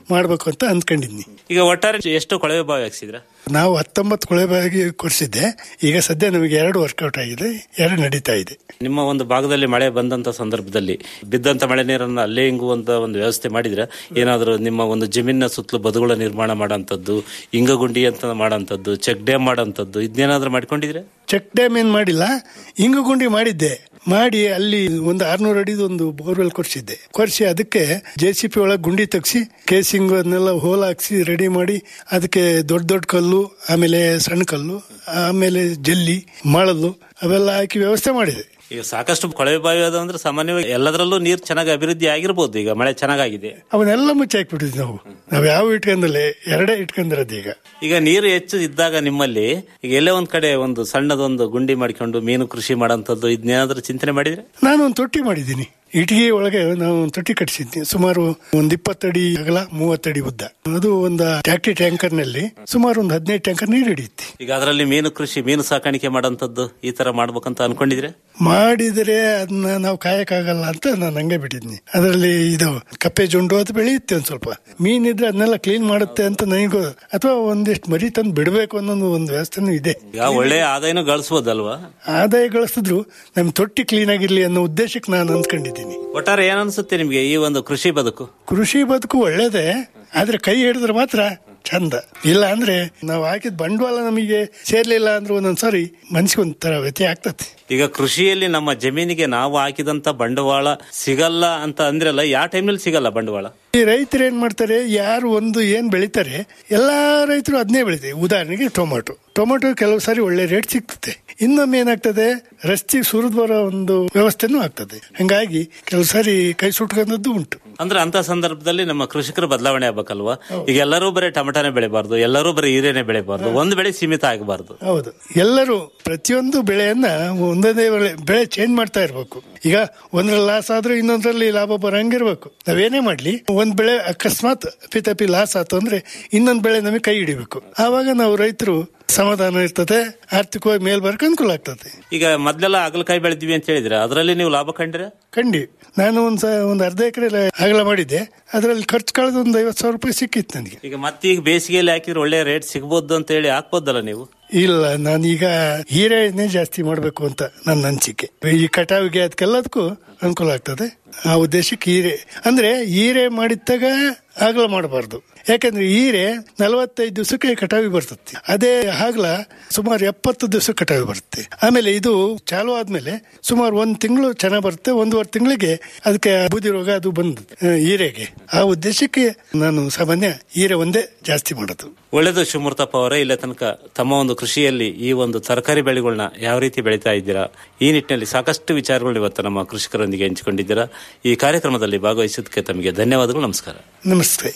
ಮಾಡ್ಬೇಕು ಅಂತ ಅಂದ್ಕೊಂಡಿದ್ನಿ ಈಗ ಒಟ್ಟಾರೆ ಎಷ್ಟು ಕೊಳವೆ ಬಾವಿ ಹಾಕ್ಸಿದ್ರ ನಾವು ಹತ್ತೊಂಬತ್ತು ಕೊಳೆಬಾಗಿ ಕೊಡಿಸಿದ್ದೆ ಈಗ ಸದ್ಯ ನಮಗೆ ಎರಡು ವರ್ಕೌಟ್ ಆಗಿದೆ ಎರಡು ನಡೀತಾ ಇದೆ ನಿಮ್ಮ ಒಂದು ಭಾಗದಲ್ಲಿ ಮಳೆ ಬಂದಂತ ಸಂದರ್ಭದಲ್ಲಿ ಬಿದ್ದಂತ ಮಳೆ ನೀರನ್ನು ಅಲ್ಲೇ ಇಂಗುವಂತ ಒಂದು ವ್ಯವಸ್ಥೆ ಮಾಡಿದ್ರೆ ಏನಾದರೂ ನಿಮ್ಮ ಒಂದು ಜಮೀನಿನ ಸುತ್ತಲೂ ಬದುಗಳ ನಿರ್ಮಾಣ ಮಾಡೋಂಥದ್ದು ಇಂಗಗುಂಡಿ ಅಂತ ಮಾಡೋಂಥದ್ದು ಚೆಕ್ ಡ್ಯಾಮ್ ಮಾಡೋಂಥದ್ದು ಇದನ್ನೇನಾದ್ರೂ ಮಾಡ್ಕೊಂಡಿದ್ರೆ ಚೆಕ್ ಡ್ಯಾಮ್ ಏನ್ ಮಾಡಿಲ್ಲ ಇಂಗು ಗುಂಡಿ ಮಾಡಿದ್ದೆ ಮಾಡಿ ಅಲ್ಲಿ ಒಂದು ಆರ್ನೂರು ಅಡಿದು ಒಂದು ಬೋರ್ವೆಲ್ ಕೊರ್ಸಿದ್ದೆ ಕೊರ್ಸಿ ಅದಕ್ಕೆ ಜೆ ಸಿ ಪಿ ಒಳಗೆ ಗುಂಡಿ ತೆಗ್ಸಿ ಕೇಸಿಂಗ್ ಅದನ್ನೆಲ್ಲ ಹೋಲ್ ಹಾಕ್ಸಿ ರೆಡಿ ಮಾಡಿ ಅದಕ್ಕೆ ದೊಡ್ಡ ದೊಡ್ಡ ಕಲ್ಲು ಆಮೇಲೆ ಸಣ್ಣ ಕಲ್ಲು ಆಮೇಲೆ ಜಲ್ಲಿ ಮಳಲು ಅವೆಲ್ಲ ಹಾಕಿ ವ್ಯವಸ್ಥೆ ಮಾಡಿದೆ ಈಗ ಸಾಕಷ್ಟು ಕೊಳವೆ ಬಾವಿ ಅದ ಅಂದ್ರೆ ಸಾಮಾನ್ಯವಾಗಿ ಎಲ್ಲದರಲ್ಲೂ ನೀರು ಚೆನ್ನಾಗಿ ಅಭಿವೃದ್ಧಿ ಆಗಿರ್ಬೋದು ಈಗ ಮಳೆ ಚೆನ್ನಾಗಿದೆ ಅವನ್ನೆಲ್ಲ ಮುಚ್ಚಿ ಹಾಕ್ಬಿಟ್ಟಿದ್ವಿ ನಾವು ನಾವ್ ಯಾವ ಇಟ್ಕೊಂಡಲ್ಲೇ ಎರಡೇ ಇಟ್ಕೊಂಡಿರೋದು ಈಗ ಈಗ ನೀರು ಹೆಚ್ಚು ಇದ್ದಾಗ ನಿಮ್ಮಲ್ಲಿ ಈಗ ಎಲ್ಲೇ ಒಂದ್ ಕಡೆ ಒಂದು ಸಣ್ಣದೊಂದು ಗುಂಡಿ ಮಾಡ್ಕೊಂಡು ಮೀನು ಕೃಷಿ ಮಾಡೋಂಥದ್ದು ಇದನ್ನೇನಾದ್ರೂ ಚಿಂತನೆ ಮಾಡಿದ್ರೆ ನಾನು ಒಂದು ತೊಟ್ಟಿ ಮಾಡಿದ್ದೀನಿ ಇಟ್ಟಿಗೆ ಒಳಗೆ ನಾವು ಒಂದು ತೊಟ್ಟಿ ಕಟ್ಟಿಸಿದ್ನಿ ಸುಮಾರು ಒಂದು ಇಪ್ಪತ್ತಡಿ ಅಗಲ ಮೂವತ್ತಡಿ ಉದ್ದ ಅದು ಒಂದು ಟ್ಯಾಕ್ಟಿ ಟ್ಯಾಂಕರ್ ನಲ್ಲಿ ಸುಮಾರು ಒಂದು ಹದಿನೈದು ಟ್ಯಾಂಕರ್ ನೀರು ಹಿಡಿಯುತ್ತೆ ಈಗ ಅದರಲ್ಲಿ ಮೀನು ಕೃಷಿ ಮೀನು ಸಾಕಾಣಿಕೆ ಮಾಡೋಂಥದ್ದು ಈ ತರ ಮಾಡ್ಬೇಕಂತ ಅನ್ಕೊಂಡಿದ್ರೆ ಮಾಡಿದರೆ ಅದನ್ನ ನಾವು ಕಾಯಕ್ಕಾಗಲ್ಲ ಅಂತ ನಾನು ಹಂಗೆ ಬಿಟ್ಟಿದ್ನಿ ಅದರಲ್ಲಿ ಇದು ಕಪ್ಪೆ ಜೊಂಡು ಅದು ಬೆಳೆಯುತ್ತೆ ಒಂದ್ ಸ್ವಲ್ಪ ಮೀನಿದ್ರೆ ಅದನ್ನೆಲ್ಲ ಕ್ಲೀನ್ ಮಾಡುತ್ತೆ ಅಂತ ನನಗೂ ಅಥವಾ ಒಂದಿಷ್ಟು ಮರಿ ತಂದು ಬಿಡಬೇಕು ಅನ್ನೋ ಒಂದು ವ್ಯವಸ್ಥೆನೂ ಇದೆ ಈಗ ಒಳ್ಳೆ ಆದಾಯನೂ ಗಳಿಸ್ಬೋದಲ್ವಾ ಆದಾಯ ಗಳಿಸಿದ್ರು ನಮ್ ತೊಟ್ಟಿ ಕ್ಲೀನ್ ಆಗಿರ್ಲಿ ಅನ್ನೋ ಉದ್ದೇಶಕ್ಕೆ ನಾನು ಅಂದ್ಕೊಂಡಿದ್ದೀನಿ ಒಟ್ಟಾರೆ ಏನ್ ಅನ್ಸುತ್ತೆ ನಿಮ್ಗೆ ಈ ಒಂದು ಕೃಷಿ ಬದುಕು ಕೃಷಿ ಬದುಕು ಒಳ್ಳೇದೇ ಆದ್ರೆ ಕೈ ಹಿಡಿದ್ರೆ ಮಾತ್ರ ಚಂದ ಇಲ್ಲ ಅಂದ್ರೆ ನಾವು ಹಾಕಿದ ಬಂಡವಾಳ ನಮಗೆ ಸೇರ್ಲಿಲ್ಲ ಅಂದ್ರೆ ಒಂದೊಂದ್ಸರಿ ಮನ್ಸಿಗೆ ಒಂಥರ ವ್ಯತ್ಯಯ ಆಗ್ತದೆ ಈಗ ಕೃಷಿಯಲ್ಲಿ ನಮ್ಮ ಜಮೀನಿಗೆ ನಾವು ಹಾಕಿದಂತ ಬಂಡವಾಳ ಸಿಗಲ್ಲ ಅಂತ ಅಂದ್ರಲ್ಲ ಯಾವ ಟೈಮ್ನಲ್ಲಿ ಸಿಗಲ್ಲ ಬಂಡವಾಳ ಈ ರೈತರು ಏನ್ ಮಾಡ್ತಾರೆ ಯಾರು ಒಂದು ಏನ್ ಬೆಳಿತಾರೆ ಎಲ್ಲಾ ರೈತರು ಅದನ್ನೇ ಬೆಳಿತಾರೆ ಉದಾಹರಣೆಗೆ ಟೊಮಾಟೊ ಟೊಮಾಟೊ ಕೆಲವು ಸಾರಿ ಒಳ್ಳೆ ರೇಟ್ ಸಿಗ್ತದೆ ಇನ್ನೊಮ್ಮೆ ಏನಾಗ್ತದೆ ರಸ್ತೆಗೆ ಸುರಿದು ಬರೋ ಒಂದು ವ್ಯವಸ್ಥೆನೂ ಆಗ್ತದೆ ಹಂಗಾಗಿ ಕೆಲವು ಸಾರಿ ಕೈ ಸುಟ್ಕೊಂಡದ್ದು ಉಂಟು ಅಂದ್ರೆ ಅಂತ ಸಂದರ್ಭದಲ್ಲಿ ನಮ್ಮ ಕೃಷಿಕರು ಬದಲಾವಣೆ ಆಗ್ಬೇಕಲ್ವಾ ಈಗ ಎಲ್ಲರೂ ಬರೀ ಟಮಟಾನೇ ಬೆಳಿಬಾರ್ದು ಎಲ್ಲರೂ ಬರೀ ಹೀರೆನೆ ಬೆಳಿಬಾರ್ದು ಒಂದು ಬೆಳೆ ಸೀಮಿತ ಆಗಬಾರ್ದು ಹೌದು ಎಲ್ಲರೂ ಪ್ರತಿಯೊಂದು ಬೆಳೆಯನ್ನ ಒಂದೊಂದೇ ಬೆಳೆ ಬೆಳೆ ಚೇಂಜ್ ಮಾಡ್ತಾ ಇರ್ಬೇಕು ಈಗ ಒಂದ್ರಲ್ಲಿ ಲಾಸ್ ಆದ್ರೂ ಇನ್ನೊಂದ್ರಲ್ಲಿ ಲಾಭ ಬರಂಗಿರ್ಬೇಕು ನಾವೇನೇ ಮಾಡ್ಲಿ ಒಂದ್ ಬೆಳೆ ಅಕಸ್ಮಾತ್ ಅಪಿತಪಿ ಲಾಸ್ ಆಯ್ತು ಅಂದ್ರೆ ಇನ್ನೊಂದ್ ಬೆಳೆ ನಮಗೆ ಕೈ ಹಿಡಿಬೇಕು ಆವಾಗ ನಾವು ರೈತರು ಸಮಾಧಾನ ಇರ್ತದೆ ಆರ್ಥಿಕವಾಗಿ ಮೇಲ್ ಬರಕ್ ಅನುಕೂಲ ಆಗ್ತದೆ ಈಗ ಮೊದ್ಲೆಲ್ಲ ಹಾಗಲಕಾಯಿ ಬೆಳೆದ್ವಿ ಅಂತ ಹೇಳಿದ್ರೆ ಅದರಲ್ಲಿ ನೀವು ಲಾಭ ಕಂಡ್ರೆ ಖಂಡಿ ನಾನು ಒಂದ್ ಸ- ಒಂದ್ ಅರ್ಧ ಎಕರೆ ಅಗಲ ಮಾಡಿದ್ದೆ ಅದರಲ್ಲಿ ಖರ್ಚು ಕಳೆದ ಒಂದ್ ಐವತ್ ಸಾವಿರ ರೂಪಾಯಿ ಸಿಕ್ಕಿತ್ತು ನನಗೆ ಈಗ ಮತ್ತೆ ಈಗ ಬೇಸಿಗೆಯಲ್ಲಿ ಹಾಕಿದ್ರೆ ಒಳ್ಳೆ ರೇಟ್ ಸಿಗ್ಬೋದು ಅಂತ ಹೇಳಿ ಹಾಕ್ಬೋದಲ್ಲ ನೀವು ಇಲ್ಲ ನಾನೀಗ ಹೀರೆನೇ ಜಾಸ್ತಿ ಮಾಡಬೇಕು ಅಂತ ನನ್ನ ಅನಿಸಿಕೆ ಈ ಕಟಾವಿಗೆ ಅದಕ್ಕೆಲ್ಲದಕ್ಕೂ ಅನುಕೂಲ ಆಗ್ತದೆ ಆ ಉದ್ದೇಶಕ್ಕೆ ಹೀರೆ ಅಂದ್ರೆ ಹೀರೆ ಮಾಡಿದ್ದಾಗ ಆಗಲ ಮಾಡಬಾರ್ದು ಯಾಕಂದ್ರೆ ಹೀರೆ ನಲವತ್ತೈದು ದಿವಸಕ್ಕೆ ಕಟಾವಿ ಬರ್ತದೆ ಅದೇ ಹಾಗಲ ಸುಮಾರು ಎಪ್ಪತ್ತು ದಿವಸ ಕಟಾವಿ ಬರುತ್ತೆ ಆಮೇಲೆ ಇದು ಚಾಲು ಆದ್ಮೇಲೆ ಸುಮಾರು ಒಂದ್ ತಿಂಗಳು ಚೆನ್ನಾಗ್ ಬರುತ್ತೆ ಒಂದೂವರೆ ತಿಂಗಳಿಗೆ ಅದಕ್ಕೆ ಬೂದಿ ರೋಗ ಅದು ಬಂದ ಹೀರೆಗೆ ಆ ಉದ್ದೇಶಕ್ಕೆ ನಾನು ಸಾಮಾನ್ಯ ಹೀರೆ ಒಂದೇ ಜಾಸ್ತಿ ಮಾಡೋದು ಒಳ್ಳೆದು ಶಿವಮೂರ್ತಪ್ಪ ಅವರೇ ಇಲ್ಲ ತನಕ ತಮ್ಮ ಒಂದು ಕೃಷಿಯಲ್ಲಿ ಈ ಒಂದು ತರಕಾರಿ ಬೆಳೆಗಳನ್ನ ಯಾವ ರೀತಿ ಬೆಳೀತಾ ಇದ್ದೀರಾ ಈ ನಿಟ್ಟಿನಲ್ಲಿ ಸಾಕಷ್ಟು ವಿಚಾರಗಳು ಇವತ್ತು ನಮ್ಮ ಕೃಷಿಕರೊಂದಿಗೆ ಹಂಚಿಕೊಂಡಿದ್ದೀರಾ ಈ ಕಾರ್ಯಕ್ರಮದಲ್ಲಿ ಭಾಗವಹಿಸಿದ್ದಕ್ಕೆ ತಮಗೆ ಧನ್ಯವಾದಗಳು ನಮಸ್ಕಾರ ನಮಸ್ತೆ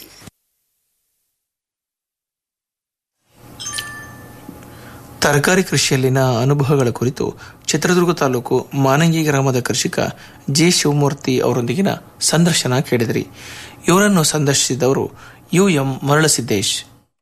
ತರಕಾರಿ ಕೃಷಿಯಲ್ಲಿನ ಅನುಭವಗಳ ಕುರಿತು ಚಿತ್ರದುರ್ಗ ತಾಲೂಕು ಮಾನಂಗಿ ಗ್ರಾಮದ ಕೃಷಿಕ ಜಿ ಶಿವಮೂರ್ತಿ ಅವರೊಂದಿಗಿನ ಸಂದರ್ಶನ ಕೇಳಿದಿರಿ ಇವರನ್ನು ಸಂದರ್ಶಿಸಿದವರು ಯು ಎಂ ಮರಳಸಿದ್ದೇಶ್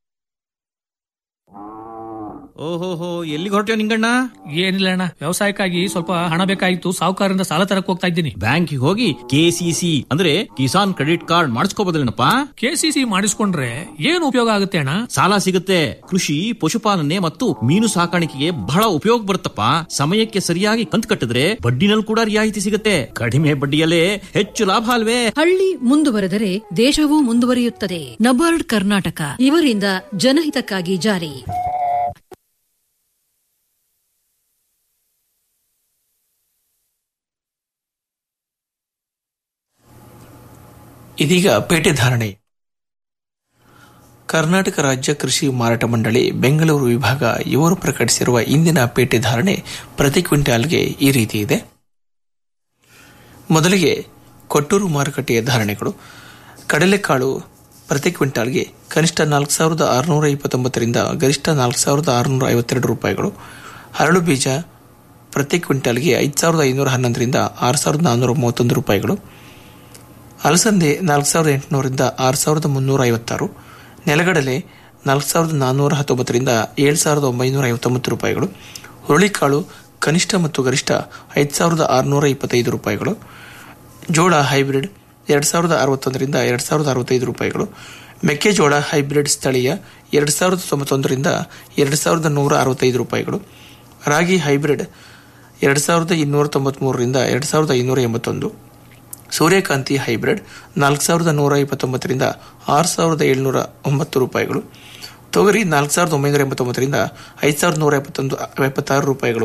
ಓಹೋಹೋ ಎಲ್ಲಿಗೆ ಹೊರಟ್ಯೋ ನಿಂಗಣ್ಣ ಏನಿಲ್ಲ ಅಣ್ಣ ವ್ಯವಸಾಯಕ್ಕಾಗಿ ಸ್ವಲ್ಪ ಹಣ ಬೇಕಾಗಿತ್ತು ಸಾಹುಕಾರರಿಂದ ಸಾಲ ತರಕ್ ಹೋಗ್ತಾ ಇದ್ದೀನಿ ಬ್ಯಾಂಕಿಗೆ ಹೋಗಿ ಕೆಸಿಸಿ ಅಂದ್ರೆ ಕಿಸಾನ್ ಕ್ರೆಡಿಟ್ ಕಾರ್ಡ್ ಮಾಡಿಸ್ಕೋಬೋದಲ್ಲೇನಪ್ಪ ಕೆಸಿಸಿ ಮಾಡಿಸ್ಕೊಂಡ್ರೆ ಏನು ಉಪಯೋಗ ಆಗುತ್ತೆ ಅಣ್ಣ ಸಾಲ ಸಿಗುತ್ತೆ ಕೃಷಿ ಪಶುಪಾಲನೆ ಮತ್ತು ಮೀನು ಸಾಕಾಣಿಕೆಗೆ ಬಹಳ ಉಪಯೋಗ ಬರುತ್ತಪ್ಪ ಸಮಯಕ್ಕೆ ಸರಿಯಾಗಿ ಕಂತು ಕಟ್ಟಿದ್ರೆ ಬಡ್ಡಿನಲ್ಲಿ ಕೂಡ ರಿಯಾಯಿತಿ ಸಿಗುತ್ತೆ ಕಡಿಮೆ ಬಡ್ಡಿಯಲ್ಲೇ ಹೆಚ್ಚು ಲಾಭ ಅಲ್ವೇ ಹಳ್ಳಿ ಮುಂದುವರೆದರೆ ದೇಶವೂ ಮುಂದುವರಿಯುತ್ತದೆ ನಬಾರ್ಡ್ ಕರ್ನಾಟಕ ಇವರಿಂದ ಜನಹಿತಕ್ಕಾಗಿ ಜಾರಿ ಇದೀಗ ಪೇಟೆ ಧಾರಣೆ ಕರ್ನಾಟಕ ರಾಜ್ಯ ಕೃಷಿ ಮಾರಾಟ ಮಂಡಳಿ ಬೆಂಗಳೂರು ವಿಭಾಗ ಇವರು ಪ್ರಕಟಿಸಿರುವ ಇಂದಿನ ಪೇಟೆ ಧಾರಣೆ ಪ್ರತಿ ಕ್ವಿಂಟಾಲ್ಗೆ ಈ ರೀತಿ ಇದೆ ಮೊದಲಿಗೆ ಕೊಟ್ಟೂರು ಮಾರುಕಟ್ಟೆಯ ಧಾರಣೆಗಳು ಕಡಲೆಕಾಳು ಪ್ರತಿ ಕ್ವಿಂಟಾಲ್ಗೆ ಕನಿಷ್ಠ ನಾಲ್ಕು ಸಾವಿರದ ಆರುನೂರ ಇಪ್ಪತ್ತೊಂಬತ್ತರಿಂದ ಗರಿಷ್ಠ ನಾಲ್ಕು ಸಾವಿರದ ಆರುನೂರ ಐವತ್ತೆರಡು ರೂಪಾಯಿಗಳು ಹರಳು ಬೀಜ ಪ್ರತಿ ಕ್ವಿಂಟಾಲ್ಗೆ ಐದು ಸಾವಿರದ ಐನೂರ ಹನ್ನೊಂದರಿಂದ ಆರು ಸಾವಿರದ ನಾನ್ನೂರ ಮೂವತ್ತೊಂದು ರೂಪಾಯಿಗಳು ಅಲಸಂದೆ ನಾಲ್ಕು ಸಾವಿರದ ಎಂಟುನೂರಿಂದ ಆರು ಸಾವಿರದ ಮುನ್ನೂರ ಐವತ್ತಾರು ನೆಲಗಡಲೆ ನಾಲ್ಕು ಸಾವಿರದ ನಾನ್ನೂರ ಹತ್ತೊಂಬತ್ತರಿಂದ ಏಳು ಸಾವಿರದ ಒಂಬೈನೂರ ಐವತ್ತೊಂಬತ್ತು ರೂಪಾಯಿಗಳು ಹುರುಳಿಕಾಳು ಕನಿಷ್ಠ ಮತ್ತು ಗರಿಷ್ಠ ಐದು ಸಾವಿರದ ಆರುನೂರ ಇಪ್ಪತ್ತೈದು ರೂಪಾಯಿಗಳು ಜೋಳ ಹೈಬ್ರಿಡ್ ಎರಡು ಸಾವಿರದ ಅರವತ್ತೊಂದರಿಂದ ಎರಡು ಸಾವಿರದ ಅರವತ್ತೈದು ರೂಪಾಯಿಗಳು ಮೆಕ್ಕೆಜೋಳ ಹೈಬ್ರಿಡ್ ಸ್ಥಳೀಯ ಎರಡು ಸಾವಿರದ ತೊಂಬತ್ತೊಂದರಿಂದ ಎರಡು ಸಾವಿರದ ನೂರ ಅರವತ್ತೈದು ರೂಪಾಯಿಗಳು ರಾಗಿ ಹೈಬ್ರಿಡ್ ಎರಡು ಸಾವಿರದ ಇನ್ನೂರ ತೊಂಬತ್ಮೂರರಿಂದ ಎರಡು ಸಾವಿರದ ಐನೂರ ಎಂಬತ್ತೊಂದು ಸೂರ್ಯಕಾಂತಿ ಹೈಬ್ರಿಡ್ ನಾಲ್ಕು ಸಾವಿರದ ನೂರ ಇಪ್ಪತ್ತೊಂಬತ್ತರಿಂದ ಆರು ಸಾವಿರದ ಏಳುನೂರ ಒಂಬತ್ತು ರೂಪಾಯಿಗಳು ತೊಗರಿ ನಾಲ್ಕು ಸಾವಿರದ ಒಂಬೈನೂರ ಎಂಬತ್ತೊಂಬತ್ತರಿಂದ ಐದು ಸಾವಿರದ ನೂರ ಎಪ್ಪತ್ತೊಂದು ಎಪ್ಪತ್ತಾರು ರೂಪಾಯಿಗಳು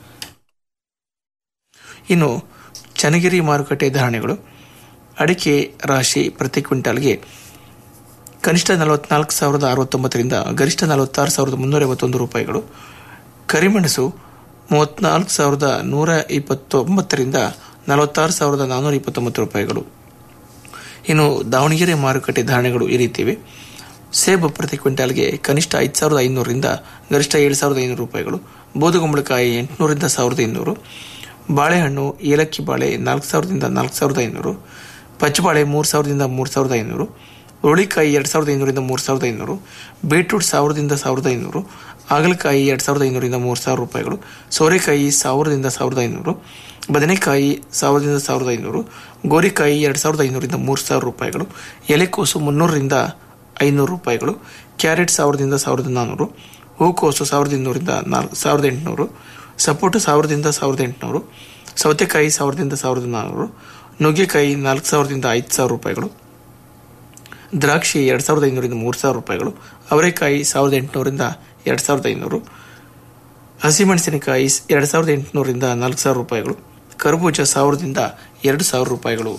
ಇನ್ನು ಚನ್ನಗಿರಿ ಮಾರುಕಟ್ಟೆ ಧಾರಣೆಗಳು ಅಡಿಕೆ ರಾಶಿ ಪ್ರತಿ ಕ್ವಿಂಟಾಲ್ಗೆ ಕನಿಷ್ಠ ನಲವತ್ನಾಲ್ಕು ಸಾವಿರದ ಅರವತ್ತೊಂಬತ್ತರಿಂದ ಗರಿಷ್ಠ ನಲವತ್ತಾರು ಸಾವಿರದ ಮುನ್ನೂರ ಐವತ್ತೊಂದು ರೂಪಾಯಿಗಳು ಕರಿಮೆಣಸು ಮೂವತ್ನಾಲ್ಕು ಸಾವಿರದ ನೂರ ಇಪ್ಪತ್ತೊಂಬತ್ತರಿಂದ ನಲವತ್ತಾರು ಸಾವಿರದ ನಾನ್ನೂರ ಇಪ್ಪತ್ತೊಂಬತ್ತು ರೂಪಾಯಿಗಳು ಇನ್ನು ದಾವಣಗೆರೆ ಮಾರುಕಟ್ಟೆ ಧಾರಣೆಗಳು ಈ ರೀತಿ ಇವೆ ಸೇಬು ಪ್ರತಿ ಕ್ವಿಂಟಾಲ್ಗೆ ಕನಿಷ್ಠ ಐದು ಸಾವಿರದ ಐನೂರರಿಂದ ಗರಿಷ್ಠ ಏಳು ಸಾವಿರದ ಐನೂರು ರೂಪಾಯಿಗಳು ಬೂದುಗುಂಬಳಕಾಯಿ ಎಂಟುನೂರಿಂದ ಸಾವಿರದ ಇನ್ನೂರು ಬಾಳೆಹಣ್ಣು ಏಲಕ್ಕಿ ಬಾಳೆ ನಾಲ್ಕು ಸಾವಿರದಿಂದ ನಾಲ್ಕು ಸಾವಿರದ ಐನೂರು ಪಚ್ಚಬಾಳೆ ಮೂರು ಸಾವಿರದಿಂದ ಮೂರು ಸಾವಿರದ ಐನೂರು ಹುರುಳಿಕಾಯಿ ಎರಡು ಸಾವಿರದ ಐನೂರಿಂದ ಮೂರು ಸಾವಿರದ ಐನೂರು ಬೀಟ್ರೂಟ್ ಸಾವಿರದಿಂದ ಸಾವಿರದ ಐನೂರು ಹಾಗಲಕಾಯಿ ಎರಡು ಸಾವಿರದ ಐನೂರಿಂದ ಮೂರು ಸಾವಿರ ರೂಪಾಯಿಗಳು ಸೋರೆಕಾಯಿ ಸಾವಿರದಿಂದ ಸಾವಿರದ ಐನೂರು ಬದನೆಕಾಯಿ ಸಾವಿರದಿಂದ ಸಾವಿರದ ಐನೂರು ಗೋರಿಕಾಯಿ ಎರಡು ಸಾವಿರದ ಐನೂರಿಂದ ಮೂರು ಸಾವಿರ ರೂಪಾಯಿಗಳು ಎಲೆಕೋಸು ಮುನ್ನೂರರಿಂದ ಐನೂರು ರೂಪಾಯಿಗಳು ಕ್ಯಾರೆಟ್ ಸಾವಿರದಿಂದ ಸಾವಿರದ ನಾನ್ನೂರು ಹೂಕೋಸು ಸಾವಿರದ ಇನ್ನೂರಿಂದ ನಾಲ್ಕು ಸಾವಿರದ ಎಂಟುನೂರು ಸಪೋಟ ಸಾವಿರದಿಂದ ಸಾವಿರದ ಎಂಟುನೂರು ಸೌತೆಕಾಯಿ ಸಾವಿರದಿಂದ ಸಾವಿರದ ನಾನ್ನೂರು ನುಗ್ಗೆಕಾಯಿ ನಾಲ್ಕು ಸಾವಿರದಿಂದ ಐದು ಸಾವಿರ ರೂಪಾಯಿಗಳು ದ್ರಾಕ್ಷಿ ಎರಡು ಸಾವಿರದ ಐನೂರಿಂದ ಮೂರು ಸಾವಿರ ರೂಪಾಯಿಗಳು ಅವರೆಕಾಯಿ ಸಾವಿರದ ಎಂಟುನೂರಿಂದ ಎರಡು ಸಾವಿರದ ಐನೂರು ಹಸಿಮೆಣಸಿನಕಾಯಿ ಎರಡು ಸಾವಿರದ ಎಂಟುನೂರಿಂದ ನಾಲ್ಕು ಸಾವಿರ ರೂಪಾಯಿಗಳು ಕರ್ಬೂಜ ಸಾವಿರದಿಂದ ಎರಡು ಸಾವಿರ ರೂಪಾಯಿಗಳು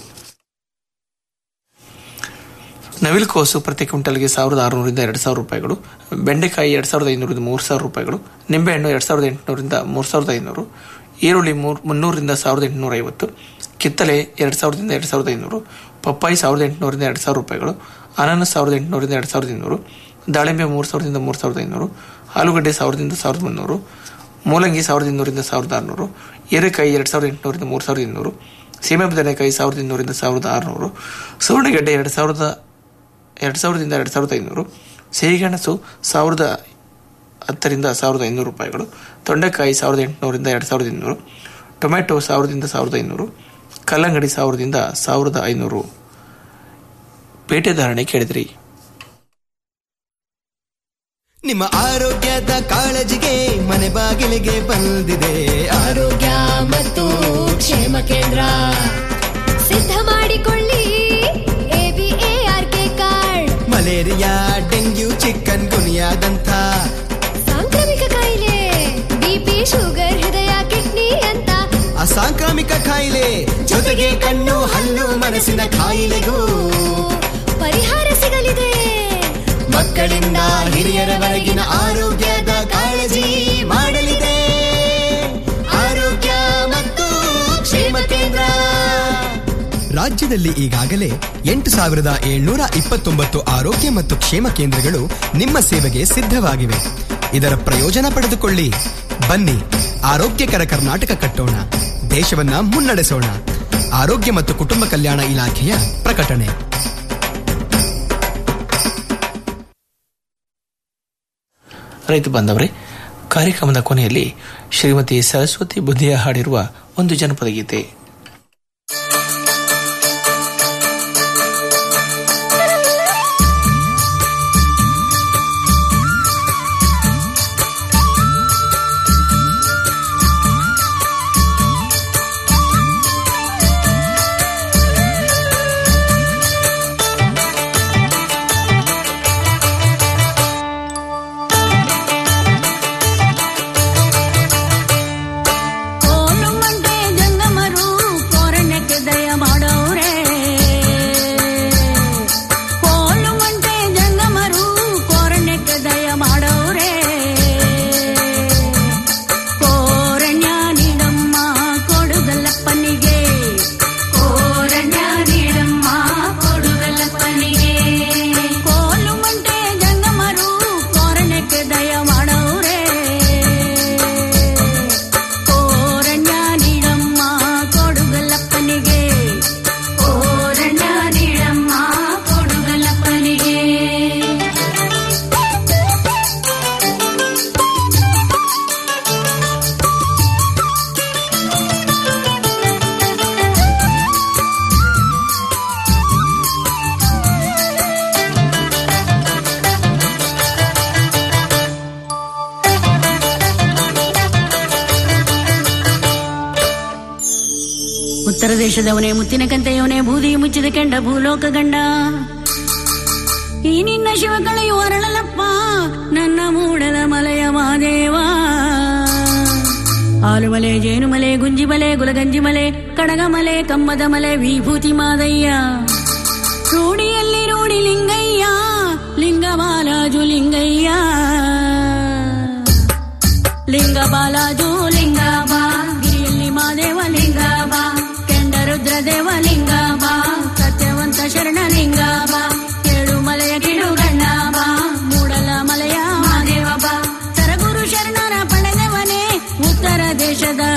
ನವಿಲುಕೋಸು ಪ್ರತಿ ಕ್ವಿಂಟಲ್ಗೆ ಸಾವಿರದ ಆರುನೂರಿಂದ ಎರಡು ಸಾವಿರ ರೂಪಾಯಿಗಳು ಬೆಂಡೆಕಾಯಿ ಎರಡು ಸಾವಿರದ ಐನೂರಿಂದ ಮೂರು ಸಾವಿರ ರೂಪಾಯಿಗಳು ನಿಂಬೆಹಣ್ಣು ಎರಡು ಸಾವಿರದ ಎಂಟುನೂರಿಂದ ಮೂರು ಸಾವಿರದ ಐನೂರು ಈರುಳ್ಳಿ ಮೂರು ಮುನ್ನೂರಿಂದ ಸಾವಿರದ ಎಂಟುನೂರ ಐವತ್ತು ಕಿತ್ತಲೆ ಎರಡು ಸಾವಿರದಿಂದ ಎರಡು ಸಾವಿರದ ಐನೂರು ಪಪ್ಪಾಯಿ ಸಾವಿರದ ಎಂಟುನೂರಿಂದ ಎರಡು ಸಾವಿರ ರೂಪಾಯಿಗಳು ಅನಾನಸ್ ಸಾವಿರದ ಎಂಟುನೂರಿಂದ ಎರಡು ಸಾವಿರದ ಇನ್ನೂರು ದಾಳಿಂಬೆ ಮೂರು ಸಾವಿರದಿಂದ ಮೂರು ಸಾವಿರದ ಐನೂರು ಆಲೂಗಡ್ಡೆ ಸಾವಿರದಿಂದ ಸಾವಿರದ ಮುನ್ನೂರು ಮೂಲಂಗಿ ಸಾವಿರದ ಇನ್ನೂರಿಂದ ಸಾವಿರದ ಆರುನೂರು ಹೀರೆಕಾಯಿ ಎರಡು ಸಾವಿರದ ಎಂಟುನೂರಿಂದ ಮೂರು ಸಾವಿರದ ಇನ್ನೂರು ಸೀಮೆ ಬದನೆಕಾಯಿ ಸಾವಿರದ ಇನ್ನೂರಿಂದ ಸಾವಿರದ ಆರುನೂರು ಸುವರ್ಣಗೆಡ್ಡೆ ಎರಡು ಸಾವಿರದ ಎರಡು ಸಾವಿರದಿಂದ ಎರಡು ಸಾವಿರದ ಐನೂರು ಸಿಹಿಗೆಣಸು ಸಾವಿರದ ಹತ್ತರಿಂದ ಸಾವಿರದ ಐನೂರು ರೂಪಾಯಿಗಳು ತೊಂಡೆಕಾಯಿ ಸಾವಿರದ ಎಂಟುನೂರಿಂದ ಎರಡು ಸಾವಿರದ ಇನ್ನೂರು ಟೊಮೆಟೊ ಸಾವಿರದಿಂದ ಸಾವಿರದ ಐನೂರು ಕಲ್ಲಂಗಡಿ ಸಾವಿರದಿಂದ ಸಾವಿರದ ಐನೂರು ಪೇಟೆ ಧಾರಣೆ ಕೇಳಿದ್ರಿ ನಿಮ್ಮ ಆರೋಗ್ಯದ ಕಾಳಜಿಗೆ ಮನೆ ಬಾಗಿಲಿಗೆ ಬಂದಿದೆ ಆರೋಗ್ಯ ಮತ್ತು ಕ್ಷೇಮ ಕೇಂದ್ರ ಸಿದ್ಧ ಮಾಡಿಕೊಳ್ಳಿ ಎಬಿಎಆರ್ಕೆ ಕಾರ್ಡ್ ಮಲೇರಿಯಾ ಡೆಂಗ್ಯೂ ಚಿಕನ್ ಗುನಿಯಾದಂಥ ಸಾಂಕ್ರಾಮಿಕ ಕಾಯಿಲೆ ಬಿಪಿ ಶುಗರ್ ಹೃದಯ ಕಿಡ್ನಿ ಅಂತ ಅಸಾಂಕ್ರಾಮಿಕ ಕಾಯಿಲೆ ಜೊತೆಗೆ ಕಣ್ಣು ಹಲ್ಲು ಮನಸ್ಸಿನ ಕಾಯಿಲೆಗೂ ಪರಿಹಾರ ಸಿಗಲಿದೆ ಮಕ್ಕಳಿಂದ ಹಿರಿಯರವರೆಗಿನ ಆರೋಗ್ಯದ ಕಾಳಜಿ ಮಾಡಲಿದೆ ಆರೋಗ್ಯ ಮತ್ತು ಕ್ಷೇಮ ಕೇಂದ್ರ ರಾಜ್ಯದಲ್ಲಿ ಈಗಾಗಲೇ ಎಂಟು ಸಾವಿರದ ಏಳ್ನೂರ ಇಪ್ಪತ್ತೊಂಬತ್ತು ಆರೋಗ್ಯ ಮತ್ತು ಕ್ಷೇಮ ಕೇಂದ್ರಗಳು ನಿಮ್ಮ ಸೇವೆಗೆ ಸಿದ್ಧವಾಗಿವೆ ಇದರ ಪ್ರಯೋಜನ ಪಡೆದುಕೊಳ್ಳಿ ಬನ್ನಿ ಆರೋಗ್ಯಕರ ಕರ್ನಾಟಕ ಕಟ್ಟೋಣ ದೇಶವನ್ನ ಮುನ್ನಡೆಸೋಣ ಆರೋಗ್ಯ ಮತ್ತು ಕುಟುಂಬ ಕಲ್ಯಾಣ ಇಲಾಖೆಯ ಪ್ರಕಟಣೆ ರೈತ ಬಾಂಧವರೇ ಕಾರ್ಯಕ್ರಮದ ಕೊನೆಯಲ್ಲಿ ಶ್ರೀಮತಿ ಸರಸ್ವತಿ ಬುದ್ಧಿಯ ಹಾಡಿರುವ ಒಂದು ಜನಪದ ಗೀತೆ ಕೋಲು ಮಂಡೆ ಜಂಗಮರು ಉತ್ತರ ದೇಶದವನೇ ಮುತ್ತಿನ ಕಂತೆಯವನೇ ಬೂದಿ ಮುಚ್ಚಿದ ಕೆಂಡ ಭೂಲೋಕ ಗಂಡ ಈ ನಿನ್ನ ಶಿವಕಳೆಯು ಅರಳಲಪ್ಪ ನನ್ನ ಮೂಡಲ ಮಲೆಯ ಮಾದೇವ ಆಲುಮಲೆ ಜೇನುಮಲೆ ಗುಂಜಿಮಲೆ ಗುಲಗಂಜಿಮಲೆ ಕಡಗಮಲೆ ಕಮ್ಮದ ಮಲೆ ವಿಭೂತಿ ಮಾದಯ್ಯ ರೂಢಿಯಲ್ಲಿ ರೂಢಿ ಲಿಂಗಯ್ಯ ಲಿಂಗ ಬಾಲಾಜು ಲಿಂಗಯ್ಯ ಲಿಂಗ ಬಾಲಾಜು ಲಿಂಗ ಬಾ ಗಿರಿಯಲ್ಲಿ ಮಾದೇವ ಲಿಂಗ ಬಾ ಕೆಂಡ ರುದ್ರದೇವ ಲಿಂಗ ಬಾ ಸತ್ಯವಂತ ಶರಣ ಲಿಂಗ ಬಾ ಏಳು ಮಲೆಯ ಕಿಡು ಗಣ್ಣ ಬಾ ಮೂಡಲ ಮಲೆಯ ಮಾದೇವ ಬಾ ಸರಗುರು ಶರಣರ ಪಡೆದವನೇ ಉತ್ತರ ದೇಶದ